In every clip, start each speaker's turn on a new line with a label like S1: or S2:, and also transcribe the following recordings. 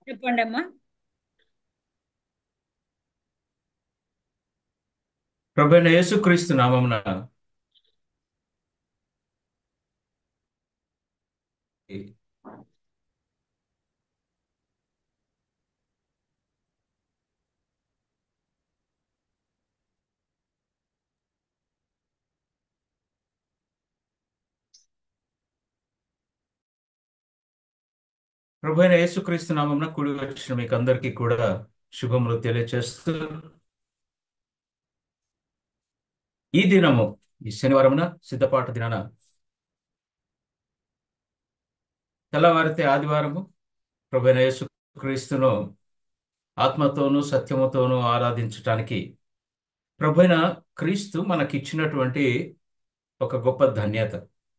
S1: చెప్పండి అమ్మా
S2: ప్రభువైన యేసుక్రీస్తు నామమున ప్రభువైన యేసుక్రీస్తు నామమున కూడి వచ్చిన మీకు అందరికీ కూడా శుభములు తెలియచేస్తూ ఈ దినము ఈ శనివారమున సిద్ధపాటు దినాన తెల్లవారితే ఆదివారము ప్రభువైన యేసుక్రీస్తును ఆత్మతోనూ సత్యముతోనూ ఆరాధించటానికి ప్రభువైన క్రీస్తు మనకిచ్చినటువంటి ఒక గొప్ప ధన్యత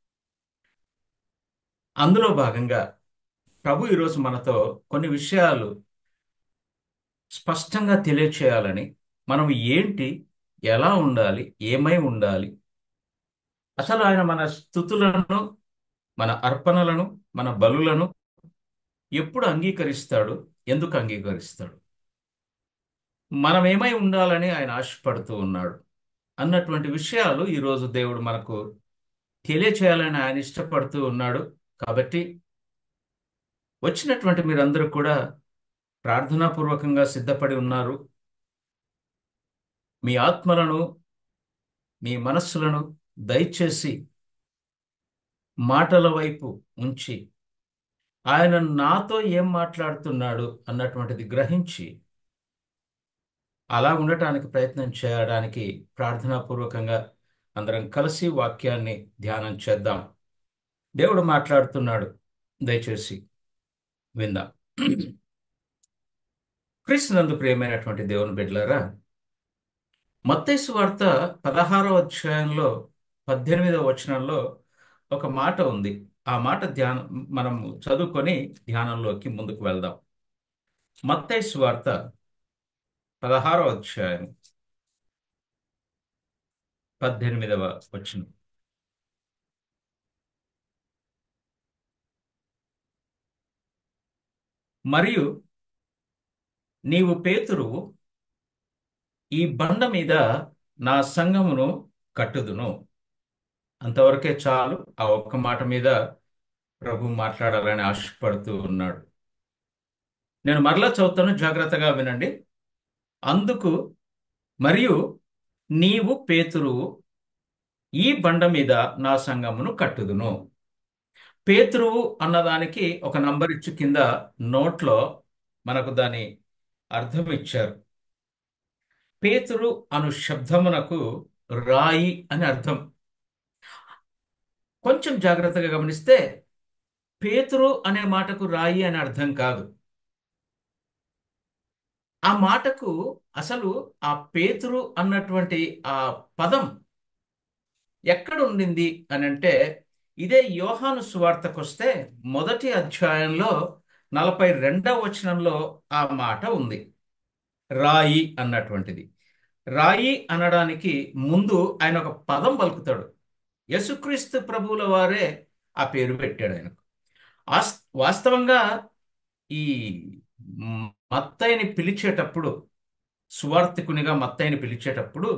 S2: అందులో భాగంగా ప్రభు ఈరోజు మనతో కొన్ని విషయాలు స్పష్టంగా తెలియచేయాలని మనం ఏంటి ఎలా ఉండాలి ఏమై ఉండాలి అసలు ఆయన మన స్థుతులను మన అర్పణలను మన బలులను ఎప్పుడు అంగీకరిస్తాడు ఎందుకు అంగీకరిస్తాడు మనం ఏమై ఉండాలని ఆయన ఆశపడుతూ ఉన్నాడు అన్నటువంటి విషయాలు ఈరోజు దేవుడు మనకు తెలియచేయాలని ఆయన ఇష్టపడుతూ ఉన్నాడు కాబట్టి వచ్చినటువంటి మీరందరూ కూడా ప్రార్థనాపూర్వకంగా సిద్ధపడి ఉన్నారు మీ ఆత్మలను మీ మనస్సులను దయచేసి మాటల వైపు ఉంచి ఆయన నాతో ఏం మాట్లాడుతున్నాడు అన్నటువంటిది గ్రహించి అలా ఉండటానికి ప్రయత్నం చేయడానికి ప్రార్థనాపూర్వకంగా అందరం కలిసి వాక్యాన్ని ధ్యానం చేద్దాం దేవుడు మాట్లాడుతున్నాడు దయచేసి విందాం క్రీస్తునందు ప్రియమైనటువంటి దేవుని బిడ్డలారా మత్తయి వార్త పదహారో అధ్యాయంలో పద్దెనిమిదవ వచనంలో ఒక మాట ఉంది ఆ మాట ధ్యానం మనం చదువుకొని ధ్యానంలోకి ముందుకు వెళ్దాం మత్తయి వార్త పదహారో అధ్యాయం పద్దెనిమిదవ వచనం మరియు నీవు పేతురువు ఈ బండ మీద నా సంఘమును కట్టుదును అంతవరకే చాలు ఆ ఒక్క మాట మీద ప్రభు మాట్లాడాలని ఆశపడుతూ ఉన్నాడు నేను మరలా చదువుతాను జాగ్రత్తగా వినండి అందుకు మరియు నీవు పేతురువు ఈ బండ మీద నా సంఘమును కట్టుదును పేతురువు అన్నదానికి ఒక నంబర్ ఇచ్చు కింద నోట్లో మనకు దాని అర్థం ఇచ్చారు పేతురు అను శబ్దమునకు రాయి అని అర్థం కొంచెం జాగ్రత్తగా గమనిస్తే పేతురు అనే మాటకు రాయి అని అర్థం కాదు ఆ మాటకు అసలు ఆ పేతురు అన్నటువంటి ఆ పదం ఎక్కడ ఉండింది అని అంటే ఇదే యోహాను సువార్తకొస్తే మొదటి అధ్యాయంలో నలభై రెండవ వచనంలో ఆ మాట ఉంది రాయి అన్నటువంటిది రాయి అనడానికి ముందు ఆయన ఒక పదం పలుకుతాడు యేసుక్రీస్తు ప్రభువుల వారే ఆ పేరు పెట్టాడు ఆయనకు వాస్తవంగా ఈ మత్తయిని పిలిచేటప్పుడు సువార్థికునిగా మత్తయిని పిలిచేటప్పుడు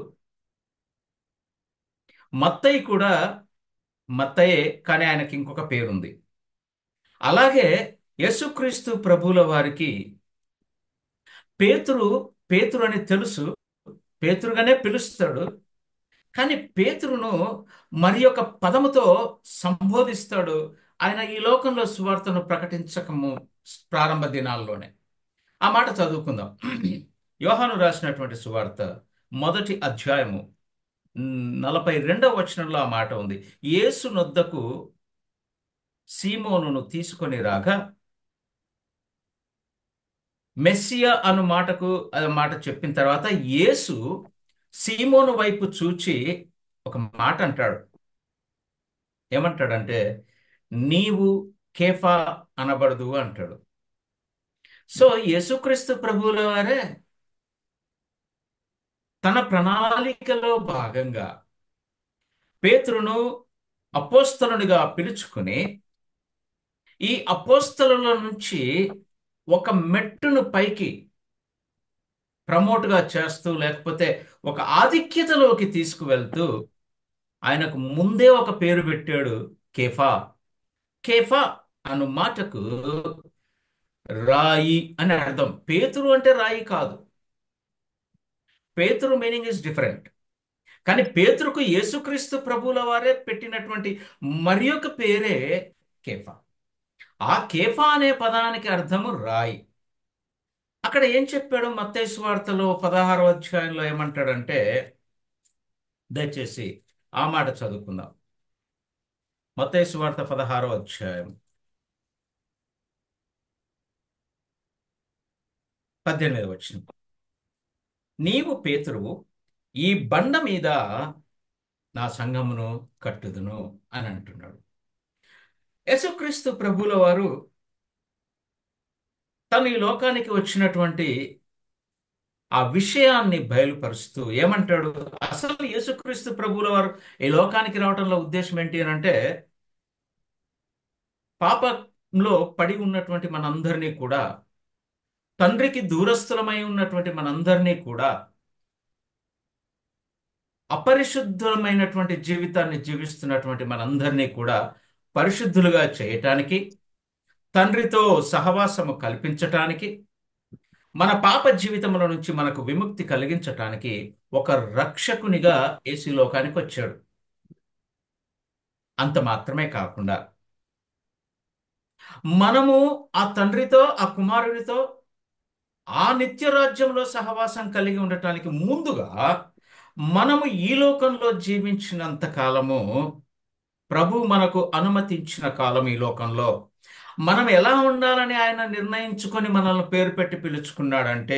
S2: మత్తయి కూడా మత్తయే కానీ ఆయనకి ఇంకొక పేరుంది అలాగే యేసుక్రీస్తు ప్రభువుల వారికి పేతురు పేతురు అని తెలుసు పేతురుగానే పిలుస్తాడు కానీ పేతురును మరి ఒక పదముతో సంబోధిస్తాడు ఆయన ఈ లోకంలో సువార్తను ప్రకటించకము ప్రారంభ దినాల్లోనే ఆ మాట చదువుకుందాం యోహాను రాసినటువంటి సువార్త మొదటి అధ్యాయము నలభై రెండవ వచనంలో ఆ మాట ఉంది యేసు నొద్దకు సీమోనును తీసుకొని రాగా మెస్సియా అను మాటకు ఆ మాట చెప్పిన తర్వాత యేసు సీమోను వైపు చూచి ఒక మాట అంటాడు ఏమంటాడంటే నీవు కేఫా అనబడదు అంటాడు సో యేసుక్రీస్తు ప్రభువుల వారే తన ప్రణాళికలో భాగంగా పేతురును అపోస్తలునిగా పిలుచుకుని ఈ అపోస్తలుల నుంచి ఒక మెట్టును పైకి ప్రమోట్గా చేస్తూ లేకపోతే ఒక ఆధిక్యతలోకి తీసుకువెళ్తూ ఆయనకు ముందే ఒక పేరు పెట్టాడు కేఫా కేఫా అను మాటకు రాయి అని అర్థం పేతురు అంటే రాయి కాదు పేతురు మీనింగ్ ఇస్ డిఫరెంట్ కానీ పేతురుకు యేసుక్రీస్తు ప్రభువుల వారే పెట్టినటువంటి మరి ఒక పేరే కేఫా ఆ కేఫా అనే పదానికి అర్థము రాయి అక్కడ ఏం చెప్పాడు మత్తయి వార్తలో పదహారో అధ్యాయంలో ఏమంటాడంటే దయచేసి ఆ మాట చదువుకుందాం మత్తయి వార్త పదహారో అధ్యాయం పద్దెనిమిది వచ్చిన నీవు పేతురువు ఈ బండ మీద నా సంఘమును కట్టుదును అని అంటున్నాడు యేసుక్రీస్తు ప్రభువుల వారు తను ఈ లోకానికి వచ్చినటువంటి ఆ విషయాన్ని బయలుపరుస్తూ ఏమంటాడు అసలు యేసుక్రీస్తు ప్రభువుల వారు ఈ లోకానికి రావడంలో ఉద్దేశం ఏంటి అని అంటే పాపంలో పడి ఉన్నటువంటి మనందరినీ కూడా తండ్రికి దూరస్థులమై ఉన్నటువంటి మనందరినీ కూడా అపరిశుద్ధమైనటువంటి జీవితాన్ని జీవిస్తున్నటువంటి మనందరినీ కూడా పరిశుద్ధులుగా చేయటానికి తండ్రితో సహవాసము కల్పించటానికి మన పాప జీవితముల నుంచి మనకు విముక్తి కలిగించటానికి ఒక రక్షకునిగా ఏసీ లోకానికి వచ్చాడు అంత మాత్రమే కాకుండా మనము ఆ తండ్రితో ఆ కుమారునితో ఆ నిత్య రాజ్యంలో సహవాసం కలిగి ఉండటానికి ముందుగా మనము ఈ లోకంలో జీవించినంత కాలము ప్రభు మనకు అనుమతించిన కాలం ఈ లోకంలో మనం ఎలా ఉండాలని ఆయన నిర్ణయించుకొని మనల్ని పేరు పెట్టి పిలుచుకున్నాడంటే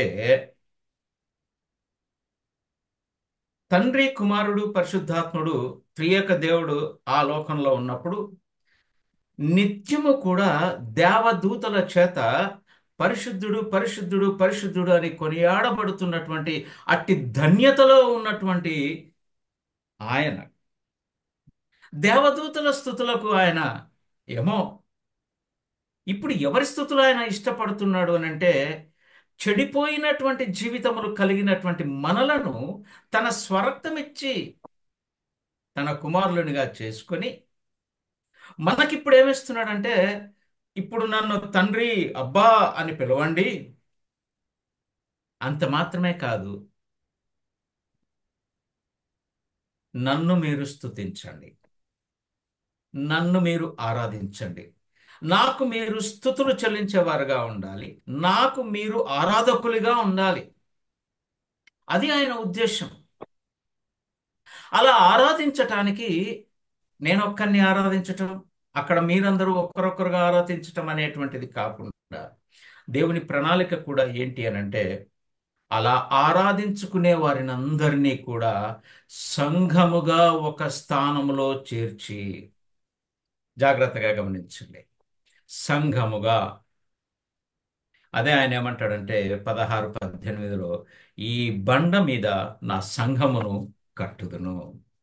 S2: తండ్రి కుమారుడు పరిశుద్ధాత్ముడు త్రియేక దేవుడు ఆ లోకంలో ఉన్నప్పుడు నిత్యము కూడా దేవదూతల చేత పరిశుద్ధుడు పరిశుద్ధుడు పరిశుద్ధుడు అని కొనియాడబడుతున్నటువంటి అట్టి ధన్యతలో ఉన్నటువంటి ఆయన దేవదూతల స్థుతులకు ఆయన ఏమో ఇప్పుడు ఎవరి స్థుతులు ఆయన ఇష్టపడుతున్నాడు అని అంటే చెడిపోయినటువంటి జీవితములు కలిగినటువంటి మనలను తన స్వరక్తమిచ్చి తన కుమారులునిగా చేసుకొని మనకిప్పుడు ఏమిస్తున్నాడంటే ఇప్పుడు నన్ను తండ్రి అబ్బా అని పిలవండి అంత మాత్రమే కాదు నన్ను మీరు స్తుతించండి నన్ను మీరు ఆరాధించండి నాకు మీరు స్థుతులు చెల్లించేవారుగా ఉండాలి నాకు మీరు ఆరాధకులుగా ఉండాలి అది ఆయన ఉద్దేశం అలా ఆరాధించటానికి నేను ఒక్కరిని ఆరాధించటం అక్కడ మీరందరూ ఒక్కరొక్కరుగా ఆరాధించటం అనేటువంటిది కాకుండా దేవుని ప్రణాళిక కూడా ఏంటి అని అంటే అలా ఆరాధించుకునే వారిని అందరినీ కూడా సంఘముగా ఒక స్థానములో చేర్చి జాగ్రత్తగా గమనించండి సంఘముగా అదే ఆయన ఏమంటాడంటే పదహారు పద్దెనిమిదిలో ఈ బండ మీద నా సంఘమును కట్టుదును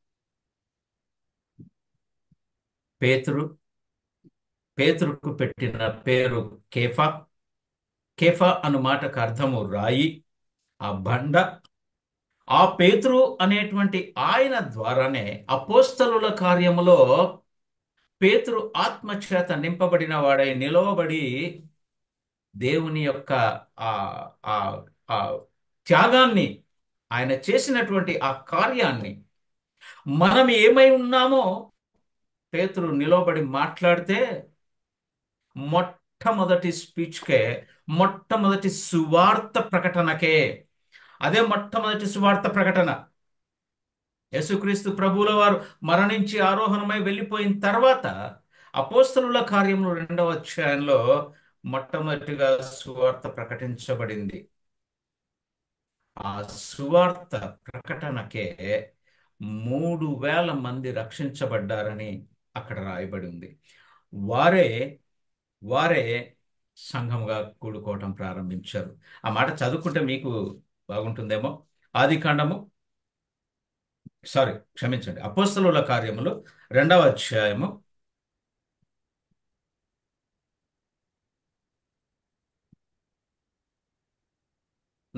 S2: పేతురు పేతురుకు పెట్టిన పేరు కేఫా కేఫా అను మాటకు అర్థము రాయి ఆ బండ ఆ పేతురు అనేటువంటి ఆయన ద్వారానే అపోస్తలుల కార్యములో పేతురు ఆత్మచేత నింపబడిన వాడై నిలవబడి దేవుని యొక్క ఆ ఆ ఆ త్యాగాన్ని ఆయన చేసినటువంటి ఆ కార్యాన్ని మనం ఏమై ఉన్నామో పేతురు నిలవబడి మాట్లాడితే మొట్టమొదటి స్పీచ్కే మొట్టమొదటి సువార్త ప్రకటనకే అదే మొట్టమొదటి సువార్త ప్రకటన యేసుక్రీస్తు ప్రభువుల వారు మరణించి ఆరోహణమై వెళ్ళిపోయిన తర్వాత అపోస్తలుల కార్యములు రెండవ అధ్యాయంలో మొట్టమొదటిగా సువార్త ప్రకటించబడింది ఆ సువార్త ప్రకటనకే మూడు వేల మంది రక్షించబడ్డారని అక్కడ రాయబడి ఉంది వారే వారే సంఘముగా కూడుకోవటం ప్రారంభించారు ఆ మాట చదువుకుంటే మీకు బాగుంటుందేమో ఆది కాండము సారీ క్షమించండి అపోస్తలుల కార్యములు రెండవ అధ్యాయము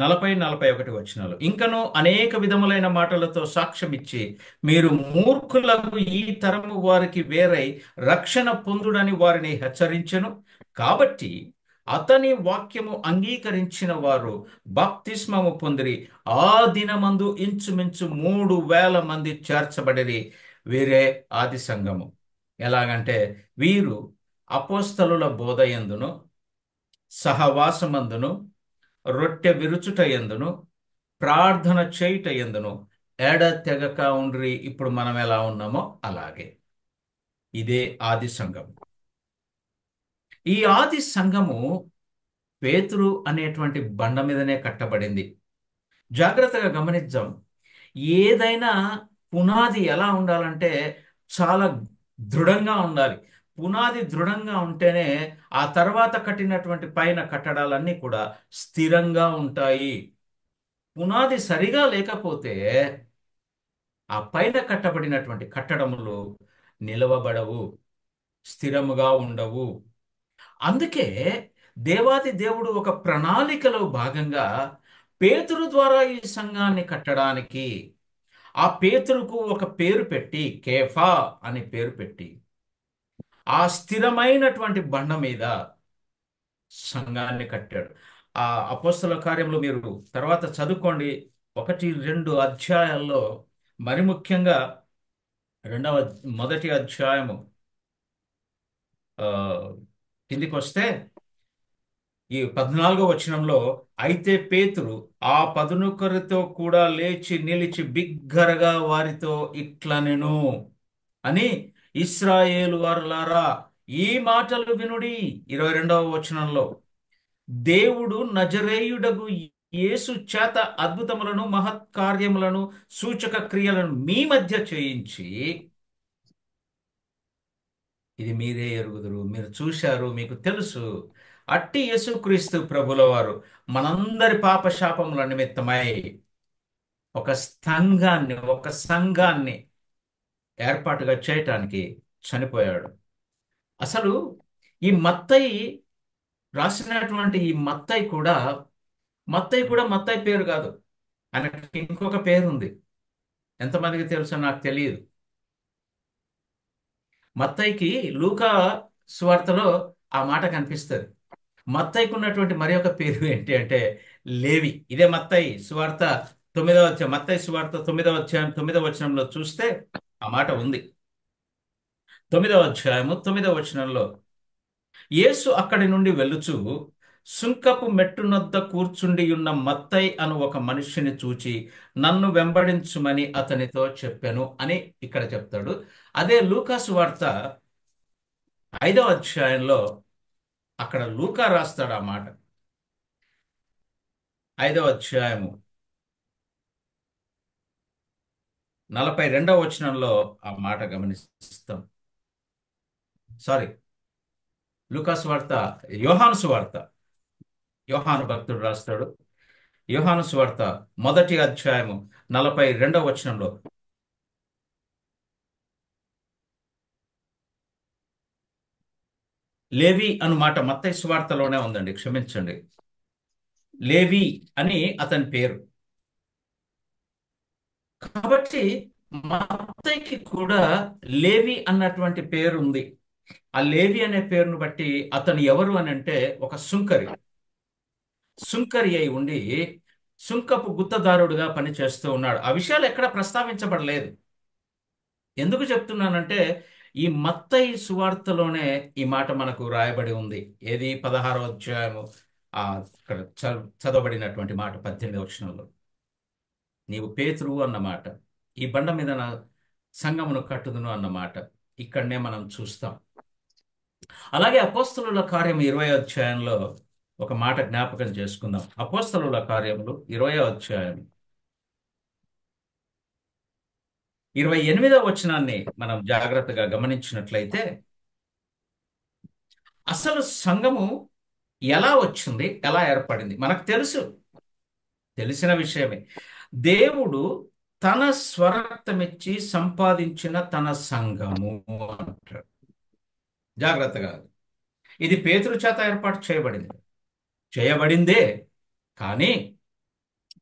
S2: నలభై నలభై ఒకటి వచనాలు ఇంకను అనేక విధములైన మాటలతో సాక్ష్యమిచ్చి మీరు మూర్ఖులకు ఈ తరము వారికి వేరై రక్షణ పొందుడని వారిని హెచ్చరించెను కాబట్టి అతని వాక్యము అంగీకరించిన వారు బాప్తిస్మము పొందిరి ఆ దినమందు ఇంచుమించు మూడు వేల మంది చేర్చబడిరి వీరే ఆది సంఘము ఎలాగంటే వీరు అపోస్తలుల బోధయందును సహవాసమందును రొట్టె విరుచుట ఎందును ప్రార్థన చేయుట ఎందును ఎడ తెగక ఉండ్రి ఇప్పుడు మనం ఎలా ఉన్నామో అలాగే ఇదే ఆది సంఘం ఈ ఆది సంఘము పేతురు అనేటువంటి బండ మీదనే కట్టబడింది జాగ్రత్తగా గమనిద్దాం ఏదైనా పునాది ఎలా ఉండాలంటే చాలా దృఢంగా ఉండాలి పునాది దృఢంగా ఉంటేనే ఆ తర్వాత కట్టినటువంటి పైన కట్టడాలన్నీ కూడా స్థిరంగా ఉంటాయి పునాది సరిగా లేకపోతే ఆ పైన కట్టబడినటువంటి కట్టడములు నిలవబడవు స్థిరముగా ఉండవు అందుకే దేవాది దేవుడు ఒక ప్రణాళికలో భాగంగా పేతురు ద్వారా ఈ సంఘాన్ని కట్టడానికి ఆ పేతురుకు ఒక పేరు పెట్టి కేఫా అని పేరు పెట్టి ఆ స్థిరమైనటువంటి బండ మీద సంఘాన్ని కట్టాడు ఆ అపోస్తల కార్యంలో మీరు తర్వాత చదువుకోండి ఒకటి రెండు అధ్యాయాల్లో మరి ముఖ్యంగా రెండవ మొదటి అధ్యాయము ఆ, కిందికి వస్తే ఈ పద్నాలుగో వచనంలో అయితే పేతురు ఆ పదునుకరితో కూడా లేచి నిలిచి బిగ్గరగా వారితో ఇట్లనెను అని ఇస్రాయేలు వారులారా ఈ మాటలు వినుడి ఇరవై రెండవ వచనంలో దేవుడు నజరేయుడగు యేసు చేత అద్భుతములను మహత్కార్యములను సూచక క్రియలను మీ మధ్య చేయించి ఇది మీరే ఎరుగుదురు మీరు చూశారు మీకు తెలుసు అట్టి యేసుక్రీస్తు ప్రభుల వారు మనందరి పాప శాపముల నిమిత్తమై ఒక సంఘాన్ని ఒక సంఘాన్ని ఏర్పాటుగా చేయటానికి చనిపోయాడు అసలు ఈ మత్తయి రాసినటువంటి ఈ మత్తయి కూడా మత్తయి కూడా మత్తయి పేరు కాదు ఆయనకి ఇంకొక పేరు ఉంది ఎంతమందికి తెలుసో నాకు తెలియదు మత్తయికి లూకా సువార్తలో ఆ మాట కనిపిస్తుంది మత్తయికి ఉన్నటువంటి మరి ఒక పేరు ఏంటి అంటే లేవి ఇదే మత్తయి సువార్త తొమ్మిదవ అధ్యాయం మత్తయి సువార్త తొమ్మిదవ అధ్యాయం తొమ్మిదవ వచనంలో చూస్తే ఆ మాట ఉంది తొమ్మిదవ అధ్యాయము తొమ్మిదవ వచనంలో యేసు అక్కడి నుండి వెళ్ళుచు సుంకపు మెట్టునొద్ద కూర్చుండి ఉన్న మత్తయి అను ఒక మనుష్యుని చూచి నన్ను వెంబడించుమని అతనితో చెప్పాను అని ఇక్కడ చెప్తాడు అదే లూకాసు వార్త ఐదవ అధ్యాయంలో అక్కడ లూకా రాస్తాడు ఆ మాట ఐదవ అధ్యాయము నలభై రెండవ వచనంలో ఆ మాట గమనిస్తాం సారీ లూకాసు వార్త యోహాను సువార్త యోహాను భక్తుడు రాస్తాడు యోహాను సువార్త మొదటి అధ్యాయము నలభై రెండవ వచనంలో లేవి అను మాట మత్తయి సువార్తలోనే ఉందండి క్షమించండి లేవి అని అతని పేరు కాబట్టి మత్తయికి కూడా లేవి అన్నటువంటి పేరు ఉంది ఆ లేవి అనే పేరును బట్టి అతను ఎవరు అని అంటే ఒక సుంకరి సుంకరి అయి ఉండి సుంకపు గుత్తదారుడుగా పనిచేస్తూ ఉన్నాడు ఆ విషయాలు ఎక్కడ ప్రస్తావించబడలేదు ఎందుకు చెప్తున్నానంటే ఈ మత్తయి సువార్తలోనే ఈ మాట మనకు రాయబడి ఉంది ఏది పదహారో అధ్యాయము ఆ ఇక్కడ చ- చదవబడినటువంటి మాట పద్దెనిమిది వచనంలో నీవు పేతురు అన్నమాట ఈ బండ మీద నా సంగమును కట్టుదును అన్నమాట ఇక్కడనే మనం చూస్తాం అలాగే అపోస్తలుల కార్యం ఇరవై అధ్యాయంలో ఒక మాట జ్ఞాపకం చేసుకుందాం అపోస్తలుల కార్యములు ఇరవై అధ్యాయం ఇరవై ఎనిమిదవ వచనాన్ని మనం జాగ్రత్తగా గమనించినట్లయితే అసలు సంఘము ఎలా వచ్చింది ఎలా ఏర్పడింది మనకు తెలుసు తెలిసిన విషయమే దేవుడు తన స్వరక్తమిచ్చి సంపాదించిన తన సంఘము అంటాడు జాగ్రత్తగా ఇది పేతురు చేత ఏర్పాటు చేయబడింది చేయబడిందే కానీ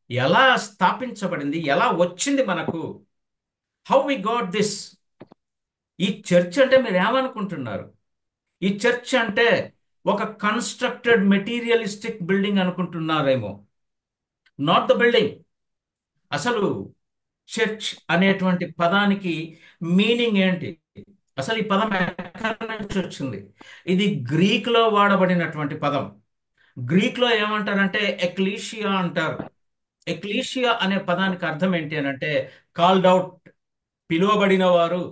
S2: ఎలా స్థాపించబడింది ఎలా వచ్చింది మనకు హౌ వి గాట్ దిస్ ఈ చర్చ్ అంటే మీరు ఏమనుకుంటున్నారు ఈ చర్చ్ అంటే ఒక కన్స్ట్రక్టెడ్ మెటీరియలిస్టిక్ బిల్డింగ్ అనుకుంటున్నారేమో నాట్ ద బిల్డింగ్ అసలు చర్చ్ అనేటువంటి పదానికి మీనింగ్ ఏంటి అసలు ఈ పదం ఎక్కడి నుంచి వచ్చింది ఇది గ్రీక్ లో వాడబడినటువంటి పదం గ్రీక్ లో ఏమంటారంటే ఎక్లీషియా అంటారు ఎక్లీషియా అనే పదానికి అర్థం ఏంటి అని అంటే కాల్డ్ అవుట్ పిలువబడిన వారు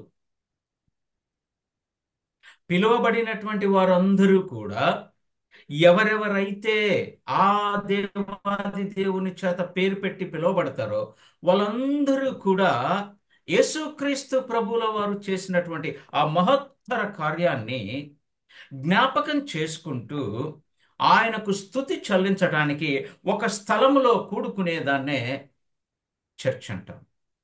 S2: పిలువబడినటువంటి వారందరూ కూడా ఎవరెవరైతే ఆ దేవాది దేవుని చేత పేరు పెట్టి పిలువబడతారో వాళ్ళందరూ కూడా యేసుక్రీస్తు ప్రభుల వారు చేసినటువంటి ఆ మహత్తర కార్యాన్ని జ్ఞాపకం చేసుకుంటూ ఆయనకు స్థుతి చెల్లించడానికి ఒక స్థలములో కూడుకునేదాన్నే చర్చ్ అంటాం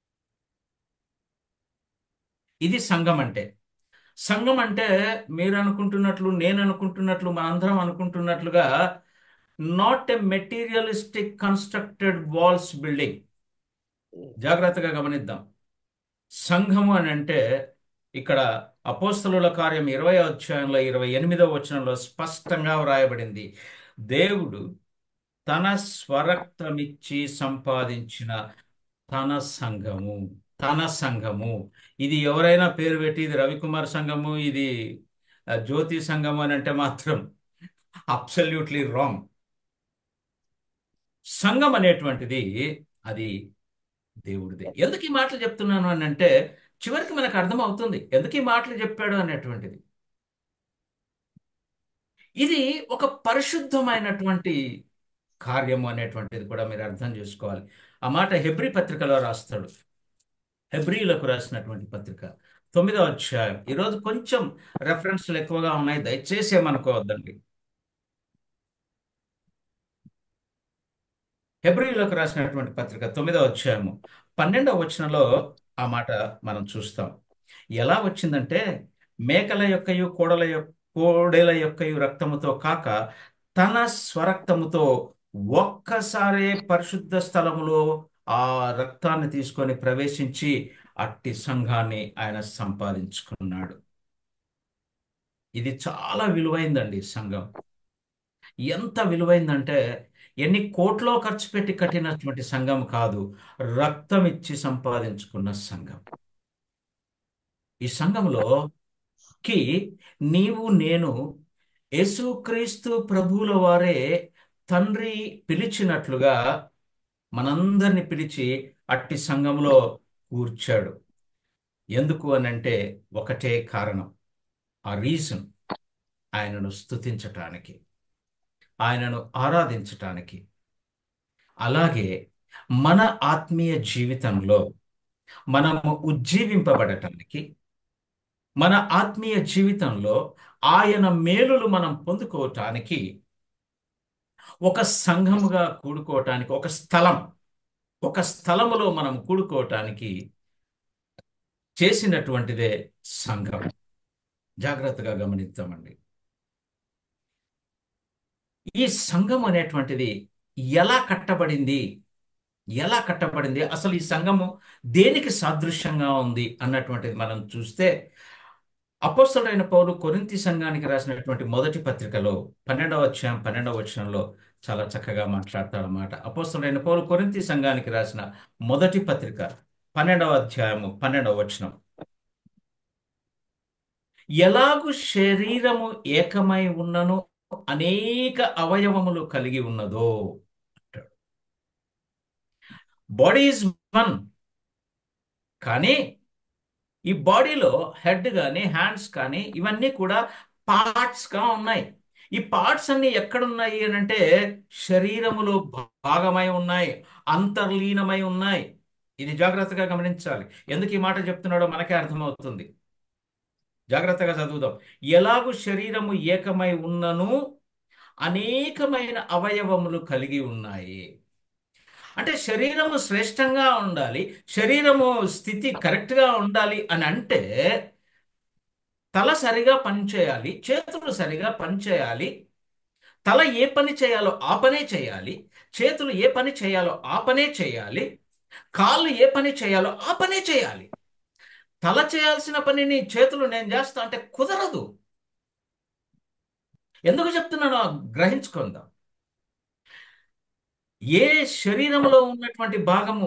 S2: ఇది సంఘం అంటే సంఘం అంటే మీరు అనుకుంటున్నట్లు నేను అనుకుంటున్నట్లు మనందరం అనుకుంటున్నట్లుగా not a materialistic constructed walls building జాగ్రత్తగా గమనిద్దాం సంఘము అని అంటే ఇక్కడ అపోస్తలుల కార్యం ఇరవై అధ్యాయంలో ఇరవై ఎనిమిదవ వచనంలో స్పష్టంగా వ్రాయబడింది దేవుడు తన స్వరక్తమిచ్చి సంపాదించిన తన సంఘము తన సంఘము ఇది ఎవరైనా పేరు పెట్టి ఇది రవికుమార్ సంఘము ఇది ఆ, జ్యోతి సంఘము అని అంటే మాత్రం అబ్సల్యూట్లీ రాంగ్ సంఘం అనేటువంటిది అది దేవుడిదే ఎందుకు ఈ మాటలు చెప్తున్నాను అని అంటే చివరికి మనకు అర్థం అవుతుంది ఎందుకు ఈ మాటలు చెప్పాడు అనేటువంటిది ఇది ఒక పరిశుద్ధమైనటువంటి కార్యము అనేటువంటిది కూడా మీరు అర్థం చేసుకోవాలి ఆ మాట హెబ్రి పత్రికలో రాస్తాడు హెబ్రిలకు రాసినటువంటి పత్రిక తొమ్మిదవ అధ్యాయం ఈరోజు కొంచెం రెఫరెన్స్లు ఎక్కువగా ఉన్నాయి దయచేసి ఏమనుకోవద్దండి హెబ్రిలకు రాసినటువంటి పత్రిక తొమ్మిదవ అధ్యాయము పన్నెండవ వచనంలో ఆ మాట మనం చూస్తాం ఎలా వచ్చిందంటే మేకల యొక్కయు కోడల యొక్క కోడెల యొక్కయు రక్తముతో కాక తన స్వరక్తముతో ఒక్కసారే పరిశుద్ధ స్థలములో ఆ రక్తాన్ని తీసుకొని ప్రవేశించి అట్టి సంఘాన్ని ఆయన సంపాదించుకున్నాడు ఇది చాలా విలువైందండి ఈ సంఘం ఎంత విలువైందంటే ఎన్ని కోట్లో ఖర్చు పెట్టి కట్టినటువంటి సంఘం కాదు రక్తం ఇచ్చి సంపాదించుకున్న సంఘం ఈ సంఘంలో కి నీవు నేను యేసుక్రీస్తు ప్రభువుల వారే తండ్రి పిలిచినట్లుగా మనందరిని పిలిచి అట్టి సంఘంలో కూర్చాడు ఎందుకు అనంటే ఒకటే కారణం ఆ రీజన్ ఆయనను స్తుతించటానికి ఆయనను ఆరాధించటానికి అలాగే మన ఆత్మీయ జీవితంలో మనము ఉజ్జీవింపబడటానికి మన ఆత్మీయ జీవితంలో ఆయన మేలులు మనం పొందుకోవటానికి ఒక సంఘముగా కూడుకోవటానికి ఒక స్థలం ఒక స్థలములో మనం కూడుకోవటానికి చేసినటువంటిదే సంఘం జాగ్రత్తగా గమనిద్దామండి ఈ సంఘం అనేటువంటిది ఎలా కట్టబడింది ఎలా కట్టబడింది అసలు ఈ సంఘము దేనికి సాదృశ్యంగా ఉంది అన్నటువంటిది మనం చూస్తే అపోస్తలుడైన పౌలు కొరింథీ సంఘానికి రాసినటువంటి మొదటి పత్రికలో పన్నెండవ అధ్యాయం పన్నెండవ వచనంలో చాలా చక్కగా మాట్లాడతాడనమాట అపోస్తలుడైన పౌలు కొరింథీ సంఘానికి రాసిన మొదటి పత్రిక పన్నెండవ అధ్యాయము పన్నెండవ వచనం ఎలాగు శరీరము ఏకమై ఉన్నను అనేక అవయవములు కలిగి ఉన్నదో అంటాడు బాడీ ఈజ్ వన్ కానీ ఈ బాడీలో హెడ్ కానీ హ్యాండ్స్ కానీ ఇవన్నీ కూడా పార్ట్స్ గా ఉన్నాయి ఈ పార్ట్స్ అన్ని ఎక్కడున్నాయి అని అంటే శరీరములో భాగమై ఉన్నాయి అంతర్లీనమై ఉన్నాయి ఇది జాగ్రత్తగా గమనించాలి ఎందుకు ఈ మాట చెప్తున్నాడో మనకే అర్థమవుతుంది జాగ్రత్తగా చదువుదాం ఎలాగు శరీరము ఏకమై ఉన్నను అనేకమైన అవయవములు కలిగి ఉన్నాయి అంటే శరీరము శ్రేష్టంగా ఉండాలి శరీరము స్థితి కరెక్ట్గా ఉండాలి అని అంటే తల సరిగా పనిచేయాలి చేతులు సరిగా పనిచేయాలి తల ఏ పని చేయాలో ఆ పనే చేయాలి చేతులు ఏ పని చేయాలో ఆ పనే చేయాలి కాళ్ళు ఏ పని చేయాలో ఆ పనే చేయాలి తల చేయాల్సిన పనిని చేతులు నేను చేస్తా అంటే కుదరదు ఎందుకు చెప్తున్నానో గ్రహించుకుందాం ఏ శరీరంలో ఉన్నటువంటి భాగము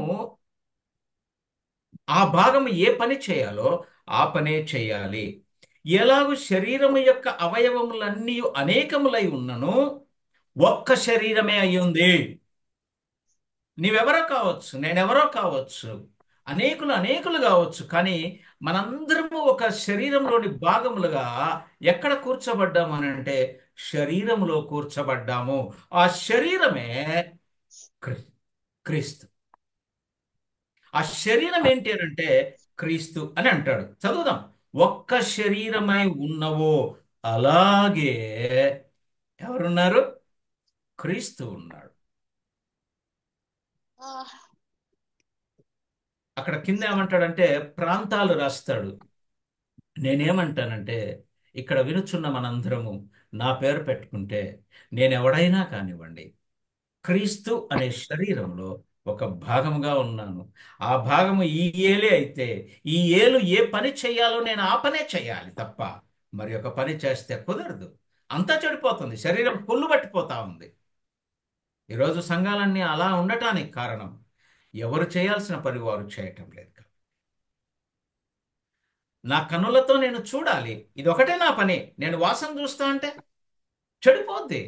S2: ఆ భాగము ఏ పని చేయాలో ఆ పనే చేయాలి ఎలాగూ శరీరము యొక్క అవయవములన్నీ అనేకములై ఉన్నను ఒక్క శరీరమే అయ్యింది నీవెవరో కావచ్చు నేనెవరో కావచ్చు అనేకులు అనేకులు కావచ్చు కానీ మనందరము ఒక శరీరంలోని భాగములుగా ఎక్కడ కూర్చోబడ్డాము అని అంటే శరీరములో కూర్చోబడ్డాము ఆ శరీరమే క్రీ- క్రీస్తు ఆ శరీరం ఏంటి అని అంటే క్రీస్తు అని అంటాడు చదువుదాం ఒక్క శరీరమై ఉన్నవో అలాగే ఎవరున్నారు క్రీస్తు ఉన్నాడు అక్కడ కింద ఏమంటాడంటే ప్రాంతాలు రాస్తాడు నేనేమంటానంటే ఇక్కడ వినుచున్న మనందరము నా పేరు పెట్టుకుంటే నేను ఎవడైనా కానివ్వండి క్రీస్తు అనే శరీరంలో ఒక భాగముగా ఉన్నాను ఆ భాగము ఈ ఏలే అయితే ఈ ఏలు ఏ పని చేయాలో నేను ఆ పనే చేయాలి తప్ప మరి ఒక పని చేస్తే కుదరదు అంతా చెడిపోతుంది శరీరం కొల్లు పట్టిపోతా ఉంది ఈరోజు సంఘాలన్నీ అలా ఉండటానికి కారణం ఎవరు చేయాల్సిన పని వారు చేయటం లేదు నా కన్నులతో నేను చూడాలి ఇది ఒకటే నా పని నేను వాసన చూస్తా అంటే చెడిపోద్ది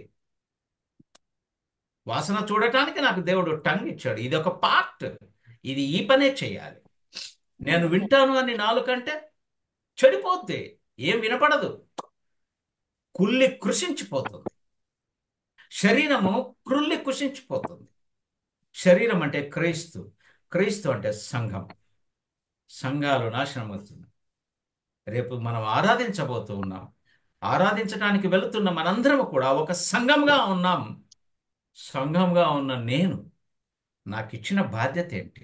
S2: వాసన చూడటానికి నాకు దేవుడు టంగ్ ఇచ్చాడు ఇది ఒక పార్ట్ ఇది ఈ పనే చేయాలి నేను వింటాను అని నాలుకంటే చెడిపోద్ది ఏం వినపడదు కుళ్ళి కృషించిపోతుంది శరీరము క్రుల్లి కృషించిపోతుంది శరీరం అంటే క్రీస్తు క్రీస్తు అంటే సంఘం సంఘాలు నాశనం అవుతుంది రేపు మనం ఆరాధించబోతూ ఉన్నాం ఆరాధించడానికి వెళుతున్న మనందరం కూడా ఒక సంఘంగా ఉన్నాం సంఘంగా ఉన్న నేను నాకు ఇచ్చిన బాధ్యత ఏంటి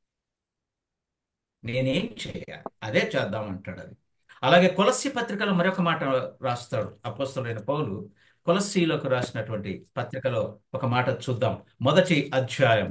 S2: నేనేం చేయాలి అదే చేద్దామంటాడు అది అలాగే కొలస్సి పత్రికలో మరొక మాట రాస్తాడు అపోస్తులైన పౌలు కొలస్సీలకు రాసినటువంటి పత్రికలో ఒక మాట చూద్దాం మొదటి అధ్యాయం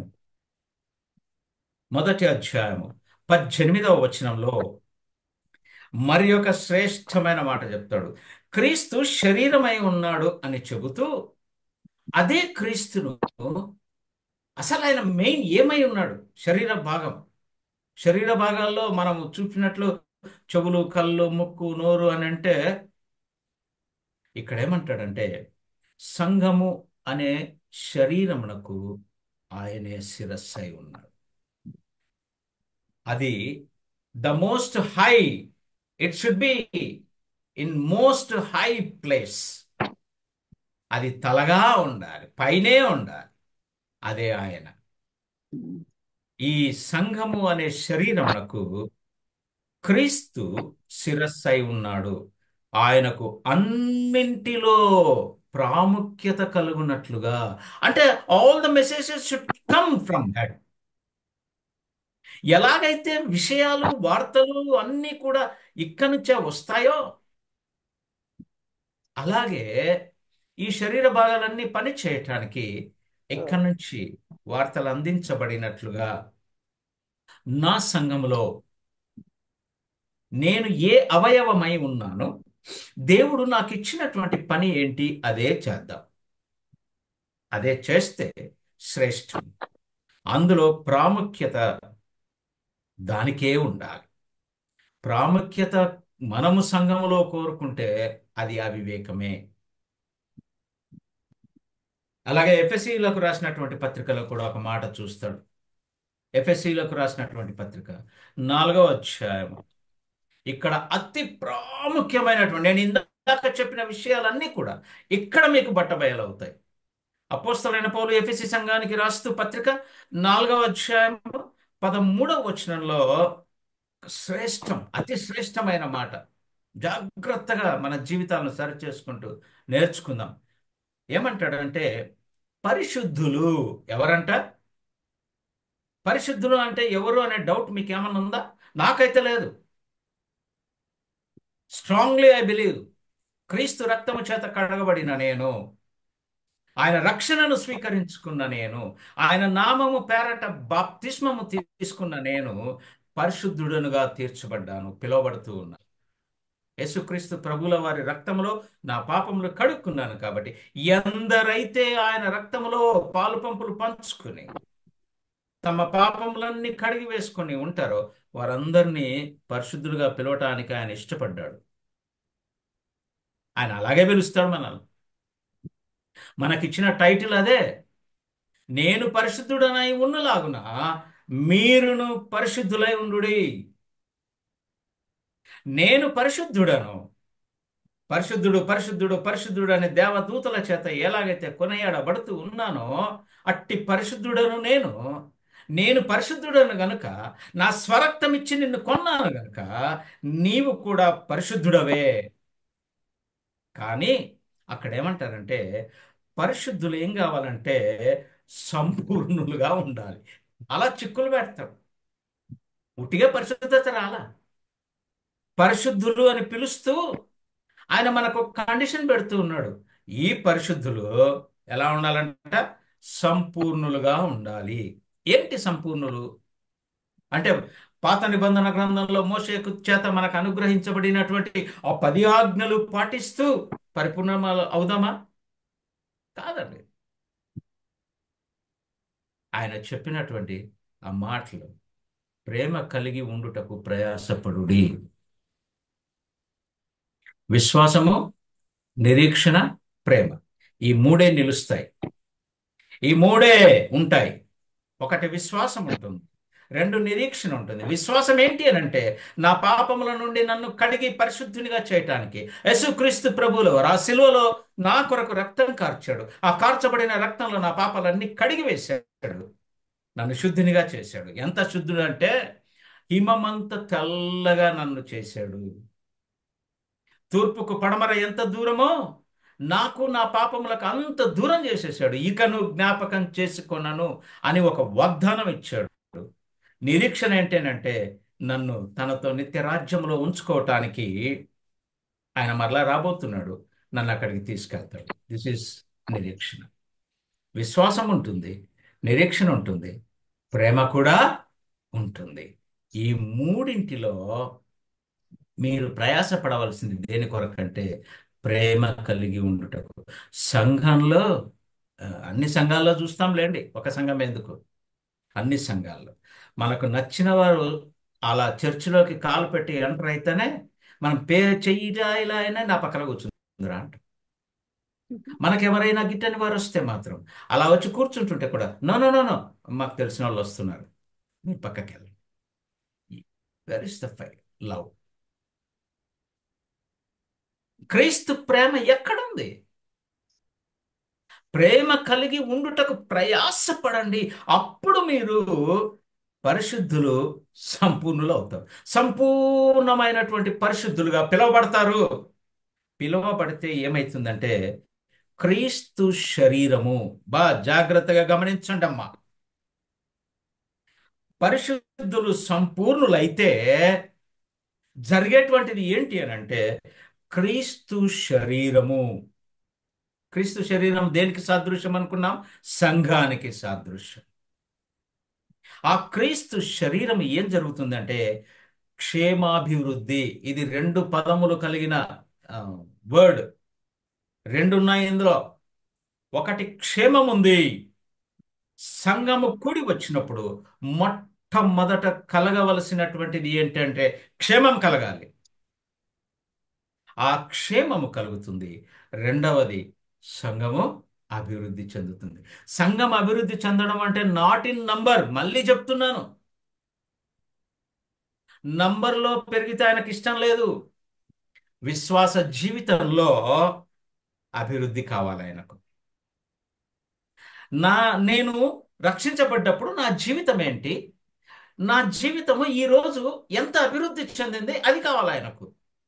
S2: మొదటి అధ్యాయము పద్దెనిమిదవ వచనంలో మరి ఒక శ్రేష్టమైన మాట చెప్తాడు క్రీస్తు శరీరమై ఉన్నాడు అని చెబుతూ అదే క్రీస్తును అసలు ఆయన మెయిన్ ఏమై ఉన్నాడు శరీర భాగం శరీర భాగాల్లో మనం చూపినట్లు చెవులు కళ్ళు ముక్కు నోరు అని అంటే ఇక్కడ ఏమంటాడంటే సంఘము అనే శరీరమునకు ఆయనే శిరస్సై ఉన్నాడు అది the most high it should be in most high place అది తలగా ఉండాలి పైనే ఉండాలి అదే ఆయన ఈ సంఘము అనే శరీరమునకు క్రీస్తు శిరస్సై ఉన్నాడు ఆయనకు అన్నింటిలో ప్రాముఖ్యత కలుగునట్లుగా అంటే all the messages should come from head ఎలాగైతే విషయాలు వార్తలు అన్నీ కూడా ఇక్కడి నుంచే వస్తాయో అలాగే ఈ శరీర భాగాలన్నీ పని చేయటానికి ఇక్కడి నుంచి వార్తలు అందించబడినట్లుగా నా సంఘములో నేను ఏ అవయవమై ఉన్నానో దేవుడు నాకు ఇచ్చినటువంటి పని ఏంటి అదే చేద్దాం అదే చేస్తే శ్రేష్టం అందులో ప్రాముఖ్యత దానికే ఉండాలి ప్రాముఖ్యత మనము సంఘములో కోరుకుంటే అది అవివేకమే అలాగే ఎఫ్ఎస్సీలకు రాసినటువంటి పత్రికలో కూడా ఒక మాట చూస్తాడు ఎఫ్ఎస్సీలకు రాసినటువంటి పత్రిక నాలుగవ అధ్యాయం ఇక్కడ అతి ప్రాముఖ్యమైనటువంటి నేను ఇందాక చెప్పిన విషయాలన్నీ కూడా ఇక్కడ మీకు బట్టబయలవుతాయి అపోస్తలైన పౌలు ఎఫ్ఎస్సి సంఘానికి రాస్తూ పత్రిక నాలుగవ అధ్యాయం పదమూడవ వచనంలో శ్రేష్టం అతి శ్రేష్టమైన మాట జాగ్రత్తగా మన జీవితాలను సరి చేసుకుంటూ నేర్చుకుందాం ఏమంటాడంటే పరిశుద్ధులు ఎవరంట పరిశుద్ధులు అంటే ఎవరు అనే డౌట్ మీకు ఏమన్నా ఉందా నాకైతే లేదు స్ట్రాంగ్లీ ఐ బిలీవ్ క్రీస్తు రక్తము చేత కడగబడిన నేను ఆయన రక్షణను స్వీకరించుకున్న నేను ఆయన నామము పేరట బాప్తిస్మము తీసుకున్న నేను పరిశుద్ధుడనుగా తీర్చబడ్డాను పిలువబడుతూ ఉన్నాను యేసుక్రీస్తు ప్రభుల వారి రక్తములో నా పాపములు కడుక్కున్నాను కాబట్టి ఎందరైతే ఆయన రక్తములో పాలు పంపులు పంచుకుని తమ పాపములన్నీ కడిగి వేసుకొని ఉంటారో వారందరినీ పరిశుద్ధులుగా పిలవటానికి ఆయన ఇష్టపడ్డాడు ఆయన అలాగే పిలుస్తాడు మనల్ని మనకిచ్చిన టైటిల్ అదే నేను పరిశుద్ధుడనై ఉన్నలాగున మీరును పరిశుద్ధులై ఉండుడి నేను పరిశుద్ధుడను పరిశుద్ధుడు పరిశుద్ధుడు పరిశుద్ధుడు అనే దేవదూతల చేత ఎలాగైతే కొనయాడబడుతూ ఉన్నానో అట్టి పరిశుద్ధుడను నేను నేను పరిశుద్ధుడను గనుక నా స్వరక్తం ఇచ్చి నిన్ను కొన్నాను గనుక నీవు కూడా పరిశుద్ధుడవే కానీ అక్కడ ఏమంటారంటే పరిశుద్ధులు ఏం కావాలంటే సంపూర్ణులుగా ఉండాలి అలా చిక్కులు పెడతాడు ఉట్టిగా పరిశుద్ధత రాలా పరిశుద్ధులు అని పిలుస్తూ ఆయన మనకు కండిషన్ పెడుతూ ఉన్నాడు ఈ పరిశుద్ధులు ఎలా ఉండాలంట సంపూర్ణులుగా ఉండాలి ఏంటి సంపూర్ణులు అంటే పాత నిబంధన గ్రంథంలో మోషేకు చేత మనకు అనుగ్రహించబడినటువంటి ఆ పది ఆజ్ఞలు పాటిస్తూ పరిపూర్ణ అవుదామా కాదండి ఆయన చెప్పినటువంటి ఆ మాటలు ప్రేమ కలిగి ఉండుటకు ప్రయాసపడుడి విశ్వాసము నిరీక్షణ ప్రేమ ఈ మూడే నిలుస్తాయి ఈ మూడే ఉంటాయి ఒకటి విశ్వాసం ఉంటుంది రెండు నిరీక్షణ ఉంటుంది విశ్వాసం ఏంటి అని అంటే నా పాపముల నుండి నన్ను కడిగి పరిశుద్ధునిగా చేయటానికి యేసుక్రీస్తు ప్రభువులు ఆ శిలువలో నా కొరకు రక్తం కార్చాడు ఆ కార్చబడిన రక్తంలో నా పాపాలన్నీ కడిగి వేశాడు నన్ను శుద్ధినిగా చేశాడు ఎంత శుద్ధుడు అంటే హిమమంత తెల్లగా నన్ను చేశాడు తూర్పుకు పడమర ఎంత దూరమో నాకు నా పాపములకు అంత దూరం చేసేసాడు ఇకను జ్ఞాపకం చేసుకొనను అని ఒక వాగ్దానం ఇచ్చాడు నిరీక్షణ ఏంటేనంటే నన్ను తనతో నిత్య రాజ్యంలో ఉంచుకోవటానికి ఆయన మరలా రాబోతున్నాడు నన్ను అక్కడికి తీసుకెళ్తాడు దిస్ ఈస్ నిరీక్షణ విశ్వాసం ఉంటుంది నిరీక్షణ ఉంటుంది ప్రేమ కూడా ఉంటుంది ఈ మూడింటిలో మీరు ప్రయాసపడవలసింది దేని కొరకంటే ప్రేమ కలిగి ఉండుటకు సంఘంలో ఆ, అన్ని సంఘాల్లో చూస్తాంలేండి ఒక సంఘం ఎందుకు అన్ని సంఘాల్లో మనకు నచ్చిన వారు అలా చర్చిలోకి కాలు పెట్టి ఎంటర్ అయితేనే మనం పేరు చెయ్యిరా ఇలా అయినా నా పక్కన కూర్చుందిరా అంట మనకెవరైనా గిట్టని వారు వస్తే మాత్రం అలా వచ్చి కూర్చుంటుంటే కూడా నో నో నో నో మాకు తెలిసిన వాళ్ళు వస్తున్నారు మీరు పక్కకి వెళ్ళండి దర్ ఇస్ ద ఫై లవ్ క్రీస్తు ప్రేమ ఎక్కడుంది ప్రేమ కలిగి ఉండుటకు ప్రయాసపడండి అప్పుడు మీరు పరిశుద్ధులు సంపూర్ణులు అవుతారు సంపూర్ణమైనటువంటి పరిశుద్ధులుగా పిలువబడతారు పిలువబడితే ఏమైతుందంటే క్రీస్తు శరీరము బా జాగ్రత్తగా గమనించండి అమ్మా పరిశుద్ధులు సంపూర్ణులైతే జరిగేటువంటిది ఏంటి అని అంటే క్రీస్తు శరీరము క్రీస్తు శరీరం దేనికి సాదృశ్యం అనుకున్నాం సంఘానికి సాదృశ్యం ఆ క్రీస్తు శరీరం ఏం జరుగుతుందంటే క్షేమాభివృద్ధి ఇది రెండు పదములు కలిగిన వర్డ్ రెండు ఉన్నాయి ఇందులో ఒకటి క్షేమం ఉంది సంఘము కూడి వచ్చినప్పుడు మొట్టమొదట కలగవలసినటువంటిది ఏంటంటే క్షేమం కలగాలి ఆ క్షేమము కలుగుతుంది రెండవది సంఘము అభివృద్ధి చెందుతుంది సంఘం అభివృద్ధి చెందడం అంటే నాట్ ఇన్ నంబర్ మళ్ళీ చెప్తున్నాను నంబర్లో పెరిగితే ఆయనకి ఇష్టం లేదు విశ్వాస జీవితంలో అభివృద్ధి కావాలి ఆయనకు నా నేను రక్షించబడ్డప్పుడు నా జీవితం ఏంటి నా జీవితము ఈరోజు ఎంత అభివృద్ధి చెందింది అది కావాలి ఆయనకు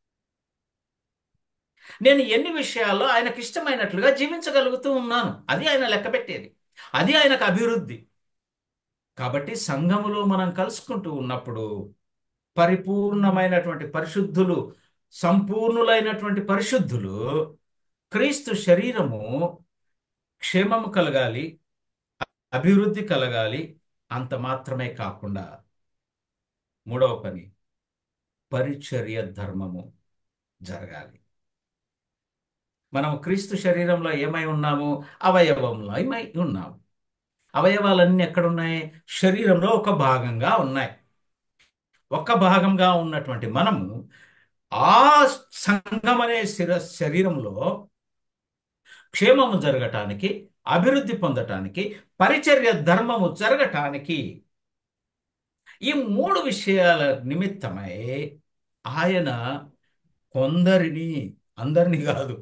S2: నేను ఎన్ని విషయాల్లో ఆయనకు ఇష్టమైనట్లుగా జీవించగలుగుతూ ఉన్నాను అది ఆయన లెక్క పెట్టేది అది ఆయనకు అభివృద్ధి కాబట్టి సంఘములో మనం కలుసుకుంటూ ఉన్నప్పుడు పరిపూర్ణమైనటువంటి పరిశుద్ధులు సంపూర్ణులైనటువంటి పరిశుద్ధులు క్రీస్తు శరీరము క్షేమము కలగాలి అభివృద్ధి కలగాలి అంత మాత్రమే కాకుండా మూడవ పని పరిచర్య ధర్మము జరగాలి మనం క్రీస్తు శరీరంలో ఏమై ఉన్నాము అవయవంలో ఏమై ఉన్నాము అవయవాలన్నీ ఎక్కడున్నాయి శరీరంలో ఒక భాగంగా ఉన్నాయి ఒక భాగంగా ఉన్నటువంటి మనము ఆ సంఘం అనే శిర శరీరంలో క్షేమము జరగటానికి అభివృద్ధి పొందటానికి పరిచర్య ధర్మము జరగటానికి ఈ మూడు విషయాల నిమిత్తమై ఆయన కొందరిని అందరిని కాదు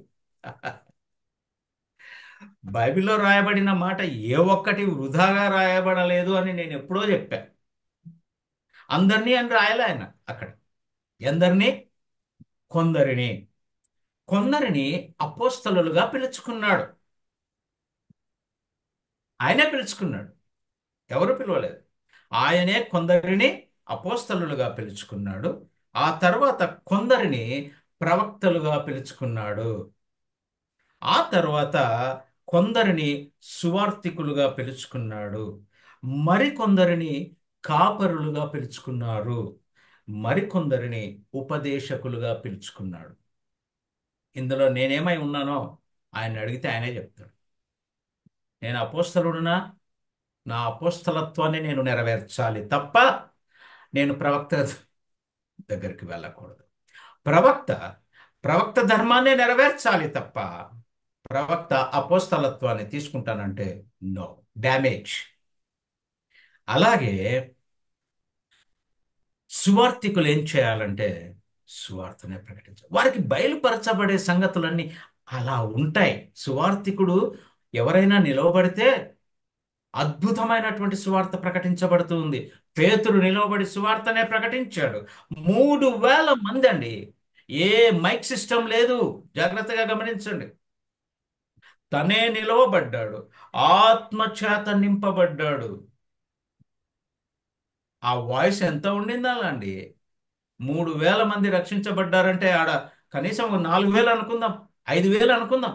S2: బైబిల్లో రాయబడిన మాట ఏ ఒక్కటి వృధాగా రాయబడలేదు అని నేను ఎప్పుడో చెప్పా అందరినీ అని రాయలే ఆయన అక్కడ ఎందరినీ కొందరిని కొందరిని అపోస్తలులుగా పిలుచుకున్నాడు ఆయనే పిలుచుకున్నాడు ఎవరు పిలవలేదు ఆయనే కొందరిని అపోస్తలులుగా పిలుచుకున్నాడు ఆ తర్వాత కొందరిని ప్రవక్తలుగా పిలుచుకున్నాడు ఆ తర్వాత కొందరిని సువార్థికులుగా పిలుచుకున్నాడు మరికొందరిని కాపరులుగా పిలుచుకున్నారు మరికొందరిని ఉపదేశకులుగా పిలుచుకున్నాడు ఇందులో నేనేమై ఉన్నానో ఆయన అడిగితే ఆయనే చెప్తాడు నేను అపోస్తలుడునా నా అపోస్తలత్వాన్ని నేను నెరవేర్చాలి తప్ప నేను ప్రవక్త దగ్గరికి వెళ్ళకూడదు ప్రవక్త ప్రవక్త ధర్మాన్ని నెరవేర్చాలి తప్ప ప్రవక్త అపోస్తలత్వాన్ని తీసుకుంటానంటే నో డ్యామేజ్ అలాగే సువార్థికులు ఏం చేయాలంటే సువార్తనే ప్రకటించాలి వారికి బయలుపరచబడే సంగతులన్నీ అలా ఉంటాయి సువార్థికుడు ఎవరైనా నిలవబడితే అద్భుతమైనటువంటి సువార్త ప్రకటించబడుతుంది పేతురు నిలవబడి సువార్తనే ప్రకటించాడు మూడు వేల మంది అండి ఏ మైక్ సిస్టమ్ లేదు జాగ్రత్తగా గమనించండి తనే నిలవబడ్డాడు ఆత్మచేత నింపబడ్డాడు ఆ వాయిస్ ఎంత ఉండిందా అండి మూడు వేల మంది రక్షించబడ్డారంటే ఆడ కనీసం ఒక నాలుగు వేలు అనుకుందాం ఐదు వేలు అనుకుందాం